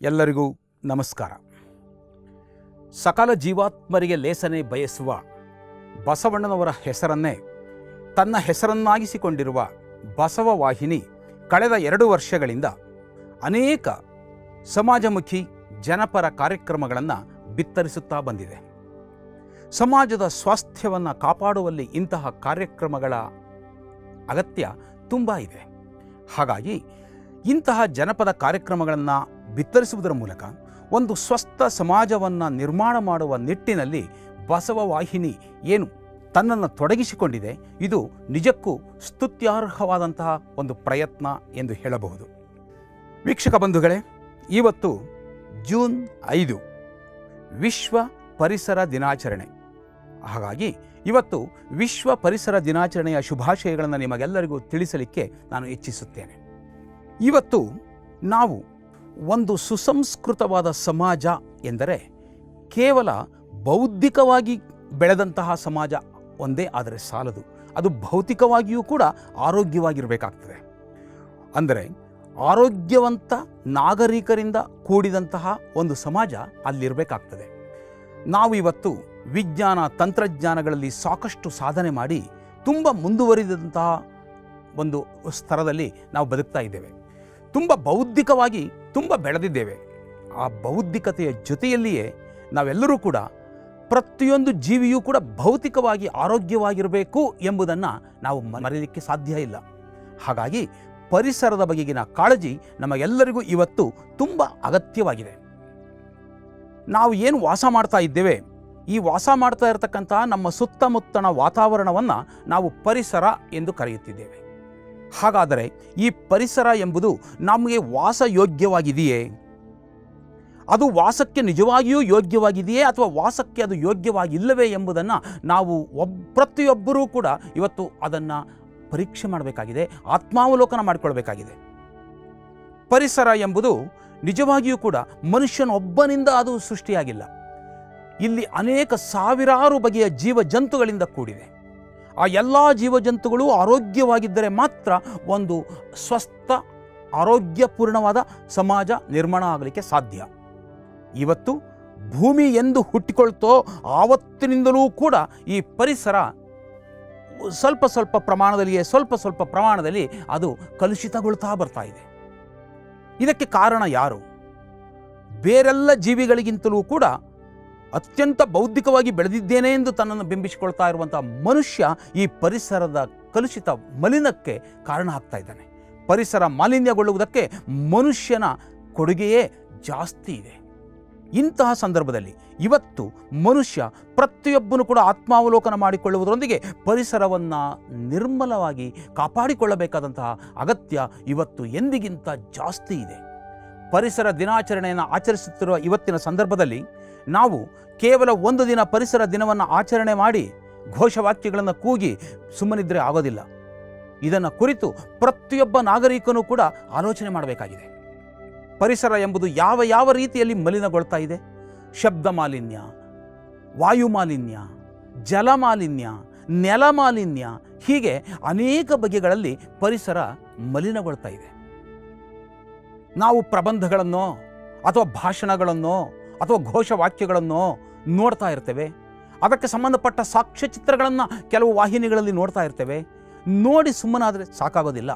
ಎಲ್ಲರಿಗೂ ನಮಸ್ಕಾರ ಸಕಲ ಜೀವಾತ್ಮರಿಗೆ ಲೇಸನೆ ಬಯಸುವ ಬಸವಣ್ಣನವರ ಹೆಸರನ್ನೇ ತನ್ನ ಹೆಸರನ್ನಾಗಿಸಿಕೊಂಡಿರುವ ಬಸವ ವಾಹಿನಿ ಕಳೆದ ಎರಡು ವರ್ಷಗಳಿಂದ ಅನೇಕ ಸಮಾಜಮುಖಿ ಜನಪರ ಕಾರ್ಯಕ್ರಮಗಳನ್ನು ಬಿತ್ತರಿಸುತ್ತಾ ಬಂದಿದೆ ಸಮಾಜದ ಸ್ವಾಸ್ಥ್ಯವನ್ನು ಕಾಪಾಡುವಲ್ಲಿ ಇಂತಹ ಕಾರ್ಯಕ್ರಮಗಳ ಅಗತ್ಯ ತುಂಬ ಇದೆ ಹಾಗಾಗಿ ಇಂತಹ ಜನಪದ ಕಾರ್ಯಕ್ರಮಗಳನ್ನು ಬಿತ್ತರಿಸುವುದರ ಮೂಲಕ ಒಂದು ಸ್ವಸ್ಥ ಸಮಾಜವನ್ನು ನಿರ್ಮಾಣ ಮಾಡುವ ನಿಟ್ಟಿನಲ್ಲಿ ಬಸವ ವಾಹಿನಿ ಏನು ತನ್ನನ್ನು ತೊಡಗಿಸಿಕೊಂಡಿದೆ ಇದು ನಿಜಕ್ಕೂ ಸ್ತುತ್ಯಾರ್ಹವಾದಂತಹ ಒಂದು ಪ್ರಯತ್ನ ಎಂದು ಹೇಳಬಹುದು ವೀಕ್ಷಕ ಬಂಧುಗಳೇ ಇವತ್ತು ಜೂನ್ ಐದು ವಿಶ್ವ ಪರಿಸರ ದಿನಾಚರಣೆ ಹಾಗಾಗಿ ಇವತ್ತು ವಿಶ್ವ ಪರಿಸರ ದಿನಾಚರಣೆಯ ಶುಭಾಶಯಗಳನ್ನು ನಿಮಗೆಲ್ಲರಿಗೂ ತಿಳಿಸಲಿಕ್ಕೆ ನಾನು ಇಚ್ಛಿಸುತ್ತೇನೆ ಇವತ್ತು ನಾವು ಒಂದು ಸುಸಂಸ್ಕೃತವಾದ ಸಮಾಜ ಎಂದರೆ ಕೇವಲ ಬೌದ್ಧಿಕವಾಗಿ ಬೆಳೆದಂತಹ ಸಮಾಜ ಒಂದೇ ಆದರೆ ಸಾಲದು ಅದು ಭೌತಿಕವಾಗಿಯೂ ಕೂಡ ಆರೋಗ್ಯವಾಗಿರಬೇಕಾಗ್ತದೆ ಅಂದರೆ ಆರೋಗ್ಯವಂತ ನಾಗರಿಕರಿಂದ ಕೂಡಿದಂತಹ ಒಂದು ಸಮಾಜ ಅಲ್ಲಿರಬೇಕಾಗ್ತದೆ ನಾವು ಇವತ್ತು ವಿಜ್ಞಾನ ತಂತ್ರಜ್ಞಾನಗಳಲ್ಲಿ ಸಾಕಷ್ಟು ಸಾಧನೆ ಮಾಡಿ ತುಂಬ ಮುಂದುವರಿದಂತಹ ಒಂದು ಸ್ತರದಲ್ಲಿ ನಾವು ಬದುಕ್ತಾ ಇದ್ದೇವೆ ತುಂಬ ಬೌದ್ಧಿಕವಾಗಿ ತುಂಬ ಬೆಳೆದಿದ್ದೇವೆ ಆ ಬೌದ್ಧಿಕತೆಯ ಜೊತೆಯಲ್ಲಿಯೇ ನಾವೆಲ್ಲರೂ ಕೂಡ ಪ್ರತಿಯೊಂದು ಜೀವಿಯೂ ಕೂಡ ಭೌತಿಕವಾಗಿ ಆರೋಗ್ಯವಾಗಿರಬೇಕು ಎಂಬುದನ್ನು ನಾವು ಮರೆಯಲಿಕ್ಕೆ ಸಾಧ್ಯ ಇಲ್ಲ ಹಾಗಾಗಿ ಪರಿಸರದ ಬಗೆಗಿನ ಕಾಳಜಿ ನಮಗೆಲ್ಲರಿಗೂ ಇವತ್ತು ತುಂಬ ಅಗತ್ಯವಾಗಿದೆ ನಾವು ಏನು ವಾಸ ಮಾಡ್ತಾ ಇದ್ದೇವೆ ಈ ವಾಸ ಮಾಡ್ತಾ ಇರತಕ್ಕಂಥ ನಮ್ಮ ಸುತ್ತಮುತ್ತಣ ವಾತಾವರಣವನ್ನು ನಾವು ಪರಿಸರ ಎಂದು ಕರೆಯುತ್ತಿದ್ದೇವೆ ಹಾಗಾದರೆ ಈ ಪರಿಸರ ಎಂಬುದು ನಮಗೆ ವಾಸಯೋಗ್ಯವಾಗಿದೆಯೇ ಅದು ವಾಸಕ್ಕೆ ನಿಜವಾಗಿಯೂ ಯೋಗ್ಯವಾಗಿದೆಯೇ ಅಥವಾ ವಾಸಕ್ಕೆ ಅದು ಯೋಗ್ಯವಾಗಿಲ್ಲವೇ ಎಂಬುದನ್ನು ನಾವು ಒಬ್ ಪ್ರತಿಯೊಬ್ಬರೂ ಕೂಡ ಇವತ್ತು ಅದನ್ನು ಪರೀಕ್ಷೆ ಮಾಡಬೇಕಾಗಿದೆ ಆತ್ಮಾವಲೋಕನ ಮಾಡಿಕೊಳ್ಬೇಕಾಗಿದೆ ಪರಿಸರ ಎಂಬುದು ನಿಜವಾಗಿಯೂ ಕೂಡ ಮನುಷ್ಯನೊಬ್ಬನಿಂದ ಅದು ಸೃಷ್ಟಿಯಾಗಿಲ್ಲ ಇಲ್ಲಿ ಅನೇಕ ಸಾವಿರಾರು ಬಗೆಯ ಜೀವ ಜಂತುಗಳಿಂದ ಕೂಡಿದೆ ಆ ಎಲ್ಲ ಜೀವಜಂತುಗಳು ಆರೋಗ್ಯವಾಗಿದ್ದರೆ ಮಾತ್ರ ಒಂದು ಸ್ವಸ್ಥ ಆರೋಗ್ಯಪೂರ್ಣವಾದ ಸಮಾಜ ನಿರ್ಮಾಣ ಆಗಲಿಕ್ಕೆ ಸಾಧ್ಯ ಇವತ್ತು ಭೂಮಿ ಎಂದು ಹುಟ್ಟಿಕೊಳ್ತೋ ಆವತ್ತಿನಿಂದಲೂ ಕೂಡ ಈ ಪರಿಸರ ಸ್ವಲ್ಪ ಸ್ವಲ್ಪ ಪ್ರಮಾಣದಲ್ಲಿಯೇ ಸ್ವಲ್ಪ ಸ್ವಲ್ಪ ಪ್ರಮಾಣದಲ್ಲಿ ಅದು ಕಲುಷಿತಗೊಳ್ತಾ ಬರ್ತಾ ಇದೆ ಇದಕ್ಕೆ ಕಾರಣ ಯಾರು ಬೇರೆಲ್ಲ ಜೀವಿಗಳಿಗಿಂತಲೂ ಕೂಡ ಅತ್ಯಂತ ಬೌದ್ಧಿಕವಾಗಿ ಬೆಳೆದಿದ್ದೇನೆ ಎಂದು ತನ್ನನ್ನು ಬಿಂಬಿಸಿಕೊಳ್ತಾ ಇರುವಂಥ ಮನುಷ್ಯ ಈ ಪರಿಸರದ ಕಲುಷಿತ ಮಲಿನಕ್ಕೆ ಕಾರಣ ಆಗ್ತಾ ಇದ್ದಾನೆ ಪರಿಸರ ಮಾಲಿನ್ಯಗೊಳ್ಳುವುದಕ್ಕೆ ಮನುಷ್ಯನ ಕೊಡುಗೆಯೇ ಜಾಸ್ತಿ ಇದೆ ಇಂತಹ ಸಂದರ್ಭದಲ್ಲಿ ಇವತ್ತು ಮನುಷ್ಯ ಪ್ರತಿಯೊಬ್ಬನು ಕೂಡ ಆತ್ಮಾವಲೋಕನ ಮಾಡಿಕೊಳ್ಳುವುದರೊಂದಿಗೆ ಪರಿಸರವನ್ನು ನಿರ್ಮಲವಾಗಿ ಕಾಪಾಡಿಕೊಳ್ಳಬೇಕಾದಂತಹ ಅಗತ್ಯ ಇವತ್ತು ಎಂದಿಗಿಂತ ಜಾಸ್ತಿ ಇದೆ ಪರಿಸರ ದಿನಾಚರಣೆಯನ್ನು ಆಚರಿಸುತ್ತಿರುವ ಇವತ್ತಿನ ಸಂದರ್ಭದಲ್ಲಿ ನಾವು ಕೇವಲ ಒಂದು ದಿನ ಪರಿಸರ ದಿನವನ್ನು ಆಚರಣೆ ಮಾಡಿ ಘೋಷವಾಕ್ಯಗಳನ್ನು ಕೂಗಿ ಸುಮ್ಮನಿದ್ರೆ ಆಗೋದಿಲ್ಲ ಇದನ್ನು ಕುರಿತು ಪ್ರತಿಯೊಬ್ಬ ನಾಗರಿಕನೂ ಕೂಡ ಆಲೋಚನೆ ಮಾಡಬೇಕಾಗಿದೆ ಪರಿಸರ ಎಂಬುದು ಯಾವ ಯಾವ ರೀತಿಯಲ್ಲಿ ಮಲಿನಗೊಳ್ತಾ ಇದೆ ಶಬ್ದ ಮಾಲಿನ್ಯ ವಾಯು ಮಾಲಿನ್ಯ ಜಲ ಮಾಲಿನ್ಯ ನೆಲ ಮಾಲಿನ್ಯ ಹೀಗೆ ಅನೇಕ ಬಗೆಗಳಲ್ಲಿ ಪರಿಸರ ಮಲಿನಗೊಳ್ತಾ ಇದೆ ನಾವು ಪ್ರಬಂಧಗಳನ್ನೋ ಅಥವಾ ಭಾಷಣಗಳನ್ನೋ ಅಥವಾ ಘೋಷವಾಕ್ಯಗಳನ್ನೋ ನೋಡ್ತಾ ಇರ್ತೇವೆ ಅದಕ್ಕೆ ಸಂಬಂಧಪಟ್ಟ ಸಾಕ್ಷ್ಯಚಿತ್ರಗಳನ್ನು ಕೆಲವು ವಾಹಿನಿಗಳಲ್ಲಿ ನೋಡ್ತಾ ಇರ್ತೇವೆ ನೋಡಿ ಸುಮ್ಮನಾದರೆ ಸಾಕಾಗೋದಿಲ್ಲ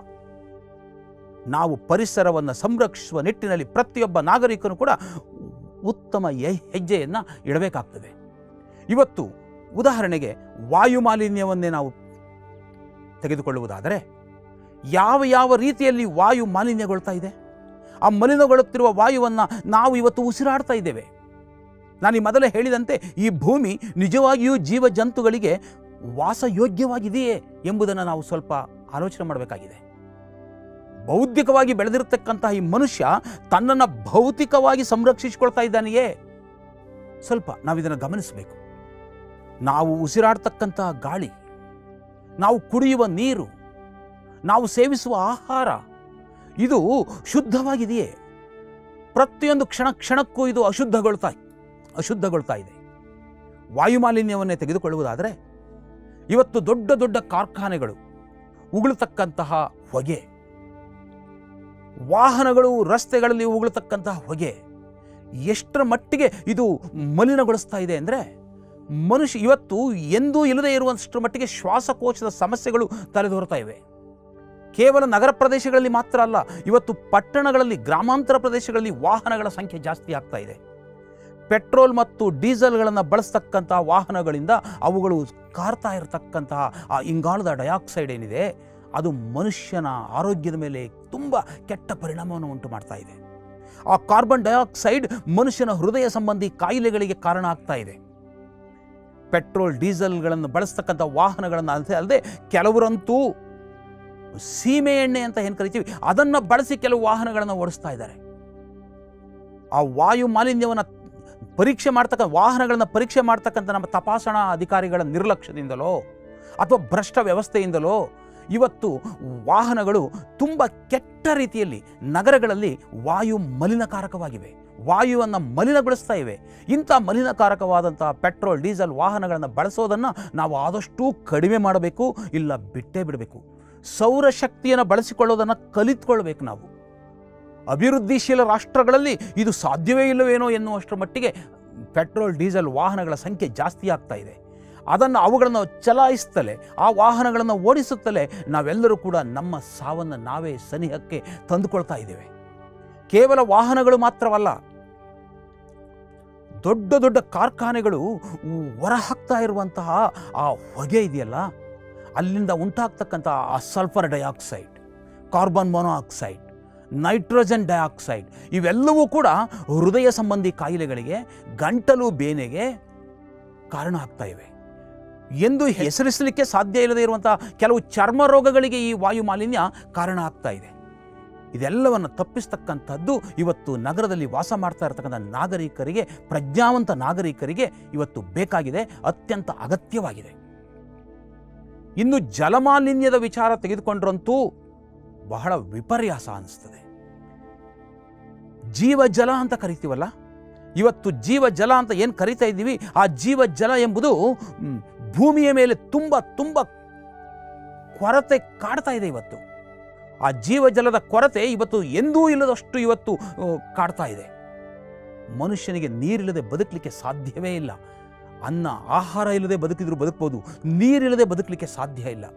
ನಾವು ಪರಿಸರವನ್ನು ಸಂರಕ್ಷಿಸುವ ನಿಟ್ಟಿನಲ್ಲಿ ಪ್ರತಿಯೊಬ್ಬ ನಾಗರಿಕನು ಕೂಡ ಉತ್ತಮ ಹೆಜ್ಜೆಯನ್ನು ಇಡಬೇಕಾಗ್ತದೆ ಇವತ್ತು ಉದಾಹರಣೆಗೆ ವಾಯು ಮಾಲಿನ್ಯವನ್ನೇ ನಾವು ತೆಗೆದುಕೊಳ್ಳುವುದಾದರೆ ಯಾವ ಯಾವ ರೀತಿಯಲ್ಲಿ ವಾಯು ಮಾಲಿನ್ಯಗೊಳ್ತಾ ಇದೆ ಆ ಮಲಿನಗೊಳ್ಳುತ್ತಿರುವ ವಾಯುವನ್ನು ನಾವು ಇವತ್ತು ಉಸಿರಾಡ್ತಾ ಇದ್ದೇವೆ ನಾನು ಈ ಮೊದಲೇ ಹೇಳಿದಂತೆ ಈ ಭೂಮಿ ನಿಜವಾಗಿಯೂ ಜೀವ ಜಂತುಗಳಿಗೆ ವಾಸಯೋಗ್ಯವಾಗಿದೆಯೇ ಎಂಬುದನ್ನು ನಾವು ಸ್ವಲ್ಪ ಆಲೋಚನೆ ಮಾಡಬೇಕಾಗಿದೆ ಬೌದ್ಧಿಕವಾಗಿ ಬೆಳೆದಿರತಕ್ಕಂತಹ ಈ ಮನುಷ್ಯ ತನ್ನನ್ನು ಭೌತಿಕವಾಗಿ ಸಂರಕ್ಷಿಸಿಕೊಳ್ತಾ ಇದ್ದಾನೆಯೇ ಸ್ವಲ್ಪ ನಾವು ಇದನ್ನು ಗಮನಿಸಬೇಕು ನಾವು ಉಸಿರಾಡ್ತಕ್ಕಂತಹ ಗಾಳಿ ನಾವು ಕುಡಿಯುವ ನೀರು ನಾವು ಸೇವಿಸುವ ಆಹಾರ ಇದು ಶುದ್ಧವಾಗಿದೆಯೇ ಪ್ರತಿಯೊಂದು ಕ್ಷಣ ಕ್ಷಣಕ್ಕೂ ಇದು ಅಶುದ್ಧಗೊಳ್ತಾ ಅಶುದ್ಧಗೊಳ್ತಾ ಇದೆ ವಾಯುಮಾಲಿನ್ಯವನ್ನೇ ತೆಗೆದುಕೊಳ್ಳುವುದಾದರೆ ಇವತ್ತು ದೊಡ್ಡ ದೊಡ್ಡ ಕಾರ್ಖಾನೆಗಳು ಉಗುಳತಕ್ಕಂತಹ ಹೊಗೆ ವಾಹನಗಳು ರಸ್ತೆಗಳಲ್ಲಿ ಉಗುಳತಕ್ಕಂತಹ ಹೊಗೆ ಎಷ್ಟರ ಮಟ್ಟಿಗೆ ಇದು ಮಲಿನಗೊಳಿಸ್ತಾ ಇದೆ ಅಂದರೆ ಮನುಷ್ಯ ಇವತ್ತು ಎಂದೂ ಇಲ್ಲದೆ ಇರುವಷ್ಟರ ಮಟ್ಟಿಗೆ ಶ್ವಾಸಕೋಶದ ಸಮಸ್ಯೆಗಳು ತಲೆದೋರ್ತಾ ಇವೆ ಕೇವಲ ನಗರ ಪ್ರದೇಶಗಳಲ್ಲಿ ಮಾತ್ರ ಅಲ್ಲ ಇವತ್ತು ಪಟ್ಟಣಗಳಲ್ಲಿ ಗ್ರಾಮಾಂತರ ಪ್ರದೇಶಗಳಲ್ಲಿ ವಾಹನಗಳ ಸಂಖ್ಯೆ ಜಾಸ್ತಿ ಆಗ್ತಾ ಇದೆ ಪೆಟ್ರೋಲ್ ಮತ್ತು ಡೀಸೆಲ್ಗಳನ್ನು ಬಳಸ್ತಕ್ಕಂತಹ ವಾಹನಗಳಿಂದ ಅವುಗಳು ಕಾರ್ತಾ ಇರತಕ್ಕಂತಹ ಆ ಇಂಗಾಲದ ಡೈಆಕ್ಸೈಡ್ ಏನಿದೆ ಅದು ಮನುಷ್ಯನ ಆರೋಗ್ಯದ ಮೇಲೆ ತುಂಬ ಕೆಟ್ಟ ಪರಿಣಾಮವನ್ನು ಉಂಟು ಮಾಡ್ತಾ ಇದೆ ಆ ಕಾರ್ಬನ್ ಡೈಆಕ್ಸೈಡ್ ಮನುಷ್ಯನ ಹೃದಯ ಸಂಬಂಧಿ ಕಾಯಿಲೆಗಳಿಗೆ ಕಾರಣ ಆಗ್ತಾ ಇದೆ ಪೆಟ್ರೋಲ್ ಡೀಸೆಲ್ಗಳನ್ನು ಬಳಸ್ತಕ್ಕಂಥ ವಾಹನಗಳನ್ನು ಅಲ್ಲದೆ ಅಲ್ಲದೆ ಕೆಲವರಂತೂ ಸೀಮೆ ಎಣ್ಣೆ ಅಂತ ಏನು ಕರಿತೀವಿ ಅದನ್ನು ಬಳಸಿ ಕೆಲವು ವಾಹನಗಳನ್ನು ಓಡಿಸ್ತಾ ಇದ್ದಾರೆ ಆ ವಾಯು ಮಾಲಿನ್ಯವನ್ನು ಪರೀಕ್ಷೆ ಮಾಡ್ತಕ್ಕ ವಾಹನಗಳನ್ನು ಪರೀಕ್ಷೆ ಮಾಡ್ತಕ್ಕಂಥ ನಮ್ಮ ತಪಾಸಣಾ ಅಧಿಕಾರಿಗಳ ನಿರ್ಲಕ್ಷ್ಯದಿಂದಲೋ ಅಥವಾ ಭ್ರಷ್ಟ ವ್ಯವಸ್ಥೆಯಿಂದಲೋ ಇವತ್ತು ವಾಹನಗಳು ತುಂಬ ಕೆಟ್ಟ ರೀತಿಯಲ್ಲಿ ನಗರಗಳಲ್ಲಿ ವಾಯು ಮಲಿನಕಾರಕವಾಗಿವೆ ವಾಯುವನ್ನು ಮಲಿನಗೊಳಿಸ್ತಾ ಇವೆ ಇಂಥ ಮಲಿನಕಾರಕವಾದಂಥ ಪೆಟ್ರೋಲ್ ಡೀಸೆಲ್ ವಾಹನಗಳನ್ನು ಬಳಸೋದನ್ನು ನಾವು ಆದಷ್ಟು ಕಡಿಮೆ ಮಾಡಬೇಕು ಇಲ್ಲ ಬಿಟ್ಟೇ ಬಿಡಬೇಕು ಸೌರಶಕ್ತಿಯನ್ನು ಬಳಸಿಕೊಳ್ಳೋದನ್ನು ಕಲಿತ್ಕೊಳ್ಬೇಕು ನಾವು ಅಭಿವೃದ್ಧಿಶೀಲ ರಾಷ್ಟ್ರಗಳಲ್ಲಿ ಇದು ಸಾಧ್ಯವೇ ಇಲ್ಲವೇನೋ ಎನ್ನುವಷ್ಟರ ಮಟ್ಟಿಗೆ ಪೆಟ್ರೋಲ್ ಡೀಸೆಲ್ ವಾಹನಗಳ ಸಂಖ್ಯೆ ಜಾಸ್ತಿ ಆಗ್ತಾ ಇದೆ ಅದನ್ನು ಅವುಗಳನ್ನು ಚಲಾಯಿಸ್ತಲೇ ಆ ವಾಹನಗಳನ್ನು ಓಡಿಸುತ್ತಲೇ ನಾವೆಲ್ಲರೂ ಕೂಡ ನಮ್ಮ ಸಾವನ್ನು ನಾವೇ ಸನಿಹಕ್ಕೆ ತಂದುಕೊಳ್ತಾ ಇದ್ದೇವೆ ಕೇವಲ ವಾಹನಗಳು ಮಾತ್ರವಲ್ಲ ದೊಡ್ಡ ದೊಡ್ಡ ಕಾರ್ಖಾನೆಗಳು ಹೊರಹಾಕ್ತಾ ಇರುವಂತಹ ಆ ಹೊಗೆ ಇದೆಯಲ್ಲ ಅಲ್ಲಿಂದ ಉಂಟಾಗ್ತಕ್ಕಂಥ ಆ sulphur dioxide carbon monoxide nitrogen dioxide ಇವೆಲ್ಲವೂ ಕೂಡ ಹೃದಯ ಸಂಬಂಧಿ ಕಾಯಿಲೆಗಳಿಗೆ ಗಂಟಲು ಬೇನೆಗೆ ಕಾರಣ ಆಗ್ತಾ ಇವೆ ಎಂದು ಹೆಸರಿಸಲಿಕ್ಕೆ ಸಾಧ್ಯ ಇಲ್ಲದೆ ಇರುವಂತಹ ಕೆಲವು ಚರ್ಮ ರೋಗಗಳಿಗೆ ಈ ವಾಯು ಮಾಲಿನ್ಯ ಕಾರಣ ಆಗ್ತಾ ಇದೆ ಇದೆಲ್ಲವನ್ನು ತಪ್ಪಿಸ್ತಕ್ಕಂಥದ್ದು ಇವತ್ತು ನಗರದಲ್ಲಿ ವಾಸ ಮಾಡ್ತಾ ಇರತಕ್ಕಂಥ ನಾಗರಿಕರಿಗೆ ಪ್ರಜ್ಞಾವಂತ ನಾಗರಿಕರಿಗೆ ಇವತ್ತು ಬೇಕಾಗಿದೆ ಅತ್ಯಂತ ಅಗತ್ಯವಾಗಿದೆ ಇನ್ನು ಜಲಮಾಲಿನ್ಯದ ವಿಚಾರ ತೆಗೆದುಕೊಂಡ್ರಂತೂ ಬಹಳ ವಿಪರ್ಯಾಸ ಅನಿಸ್ತದೆ ಜೀವಜಲ ಅಂತ ಕರಿತೀವಲ್ಲ ಇವತ್ತು ಜೀವಜಲ ಅಂತ ಏನು ಕರಿತಾ ಇದ್ದೀವಿ ಆ ಜೀವಜಲ ಎಂಬುದು ಮ್, ಭೂಮಿಯ ಮೇಲೆ ತುಂಬ ತುಂಬ ಕೊರತೆ ಕಾಡ್ತಾ ಇದೆ ಇವತ್ತು ಆ ಜೀವಜಲದ ಕೊರತೆ ಇವತ್ತು ಎಂದೂ ಇಲ್ಲದಷ್ಟು ಇವತ್ತು ಆ, ಕಾಡ್ತಾ ಇದೆ ಮನುಷ್ಯನಿಗೆ ನೀರಿಲ್ಲದೆ ಬದುಕಲಿಕ್ಕೆ ಸಾಧ್ಯವೇ ಇಲ್ಲ ಅನ್ನ ಆಹಾರ ಇಲ್ಲದೆ ಬದುಕಿದ್ರು ಬದುಕ್ಬೋದು ನೀರಿಲ್ಲದೆ ಬದುಕಲಿಕ್ಕೆ ಸಾಧ್ಯ ಇಲ್ಲ